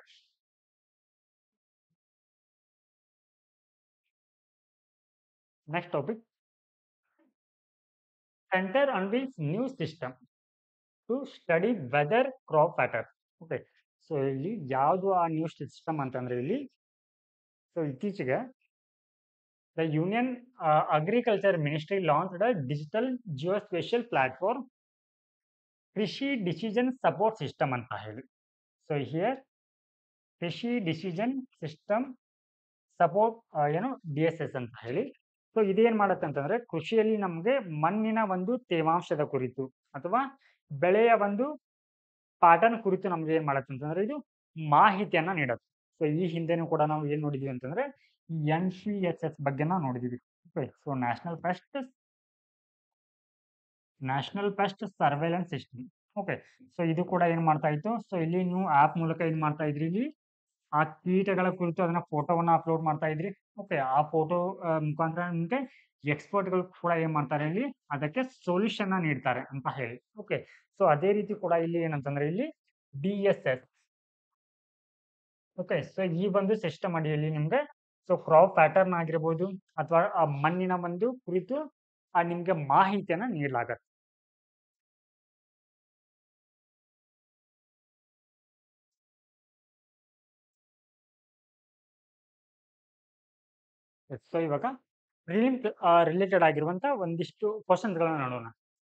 next topic centre anvils new system to study weather crop pattern okay so ಇಲ್ಲಿ ಯಾವುದು ಆ ನ್ಯೂ ಸಿಸ್ಟಮ್ ಅಂತಂದ್ರೆ ಇಲ್ಲಿ ಸೊ ಇತ್ತೀಚೆಗೆ the union agriculture ministry launch the digital geospatial platform Krishi decision support system ಅಂತ ಹೇಳಿ so here Krishi decision system support ಏನು D S S ಅಂತ ಹೇಳಿ ಸೊ ಇದೇನ್ ಮಾಡುತ್ತೆ ಅಂತಂದ್ರೆ ಕೃಷಿಯಲ್ಲಿ ನಮಗೆ ಮಣ್ಣಿನ ಒಂದು ತೇವಾಂಶದ ಕುರಿತು ಅಥವಾ ಬೆಳೆಯ ಒಂದು ಪ್ಯಾಟರ್ನ್ ಕುರಿತು ನಮ್ಗೆ ಏನ್ ಮಾಡುತ್ತೆ ಅಂತಂದ್ರೆ ಇದು ಮಾಹಿತಿಯನ್ನ ನೀಡುತ್ತೆ ಸೊ ಈ ಹಿಂದೆನೂ ಕೂಡ ನಾವು ಏನ್ ನೋಡಿದೀವಿ ಅಂತಂದ್ರೆ ಎನ್ ಸಿ ಎಸ್ ಎಸ್ ಬಗ್ಗೆ ನಾವು ನೋಡಿದೀವಿ okay so national pest national pest surveillance system okay so ಇದು ಕೂಡ ಏನ್ ಮಾಡ್ತಾ ಇತ್ತು ಸೊ ಇಲ್ಲಿ ನೀವು ಆಪ್ ಮೂಲಕ ಏನ್ ಮಾಡ್ತಾ ಇದ್ರಿ ಇಲ್ಲಿ ಆ ಕೀಟಗಳ ಕುರಿತು ಅದನ್ನ ಫೋಟೋವನ್ನ ಅಪ್ಲೋಡ್ ಮಾಡ್ತಾ ಇದ್ರಿ ಓಕೆ ಆ ಫೋಟೋ ಮುಖಾಂತರ ನಿಮ್ಗೆ ಎಕ್ಸ್ಪರ್ಟ್ಗಳು ಕೂಡ ಏನ್ ಮಾಡ್ತಾರೆ ಇಲ್ಲಿ ಅದಕ್ಕೆ ಸೊಲ್ಯೂಷನ್ ನೀಡ್ತಾರೆ ಅಂತ ಹೇಳಿ ಓಕೆ ಸೊ ಅದೇ ರೀತಿ ಕೂಡ ಇಲ್ಲಿ ಏನಂತಂದ್ರೆ ಇಲ್ಲಿ D S S okay so ಈ ಒಂದು ಸಿಸ್ಟಮ್ ಅಡಿಯಲ್ಲಿ ನಿಮ್ಗೆ ಸೊ ಕ್ರಾಪ್ ಪ್ಯಾಟರ್ನ್ ಆಗಿರ್ಬೋದು ಅಥವಾ ಆ ಮಣ್ಣಿನ ಒಂದು ಕುರಿತು ಆ ನಿಮ್ಗೆ ಮಾಹಿತಿಯನ್ನ ನೀಡಲಾಗತ್ತೆ ಸೊ ಇವಾಗ ಪ್ರಿಲಿಮ್ ರಿಲೇಟೆಡ್ ಆಗಿರುವಂತ ಒಂದಿಷ್ಟು ಕ್ವಶನ್ಸ್ ಗಳನ್ನ ನೋಡೋಣ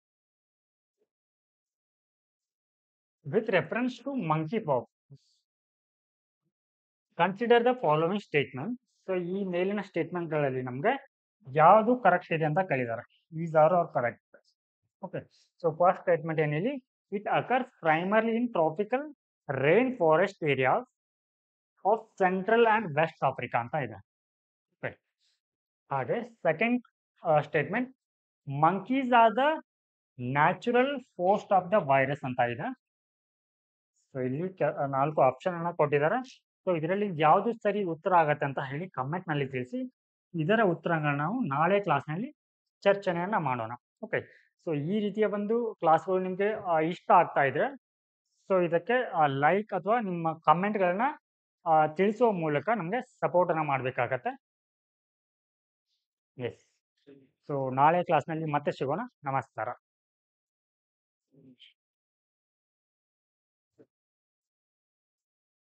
with reference to monkeypox consider the following statement so ಈ ಮೇಲಿನ ಸ್ಟೇಟ್ಮೆಂಟ್ ಗಳಲ್ಲಿ ನಮ್ಗೆ ಯಾವುದು ಕರೆಕ್ಟ್ ಇದೆ ಅಂತ ಕೇಳಿದ್ದಾರೆ is are are correct okay so first statement ಏನಿಲ್ಲಿ it occurs primarily in tropical rainforest areas of central and west Africa ಅಂತ ಇದೆ ಓಕೆ ಹಾಗೆ second statement monkeys are the natural host of the virus ಅಂತ ಇದೆ so ಇಲ್ಲಿ K- ನಾಲ್ಕು option ಅನ್ನ ಕೊಟ್ಟಿದ್ದಾರೆ ಸೊ ಇದರಲ್ಲಿ ಯಾವುದು ಸರಿ ಉತ್ತರ ಆಗತ್ತೆ ಅಂತ ಹೇಳಿ ಕಮೆಂಟ್ ನಲ್ಲಿ ತಿಳಿಸಿ ಇದರ ಉತ್ತರಗಳನ್ನ ನಾವು ನಾಳೆ ಕ್ಲಾಸ್ ನಲ್ಲಿ ಚರ್ಚೆಯನ್ನ ಮಾಡೋಣ ಓಕೆ ಸೊ ಈ ರೀತಿಯ ಒಂದು ಕ್ಲಾಸ್ಗಳು ನಿಮ್ಗೆ ಆ, ಇಷ್ಟ ಆಗ್ತಾ ಇದ್ರೆ ಸೊ ಇದಕ್ಕೆ ಲೈಕ್ ಅಥವಾ ನಿಮ್ಮ ಕಮೆಂಟ್ಗಳನ್ನ ಆ, ತಿಳಿಸುವ ಮೂಲಕ ನಮಗೆ ಸಪೋರ್ಟನ್ನು ಮಾಡಬೇಕಾಗತ್ತೆ ಎಸ್ ಸೊ ನಾಳೆ ಕ್ಲಾಸ್ನಲ್ಲಿ ಮತ್ತೆ ಸಿಗೋಣ ನಮಸ್ಕಾರ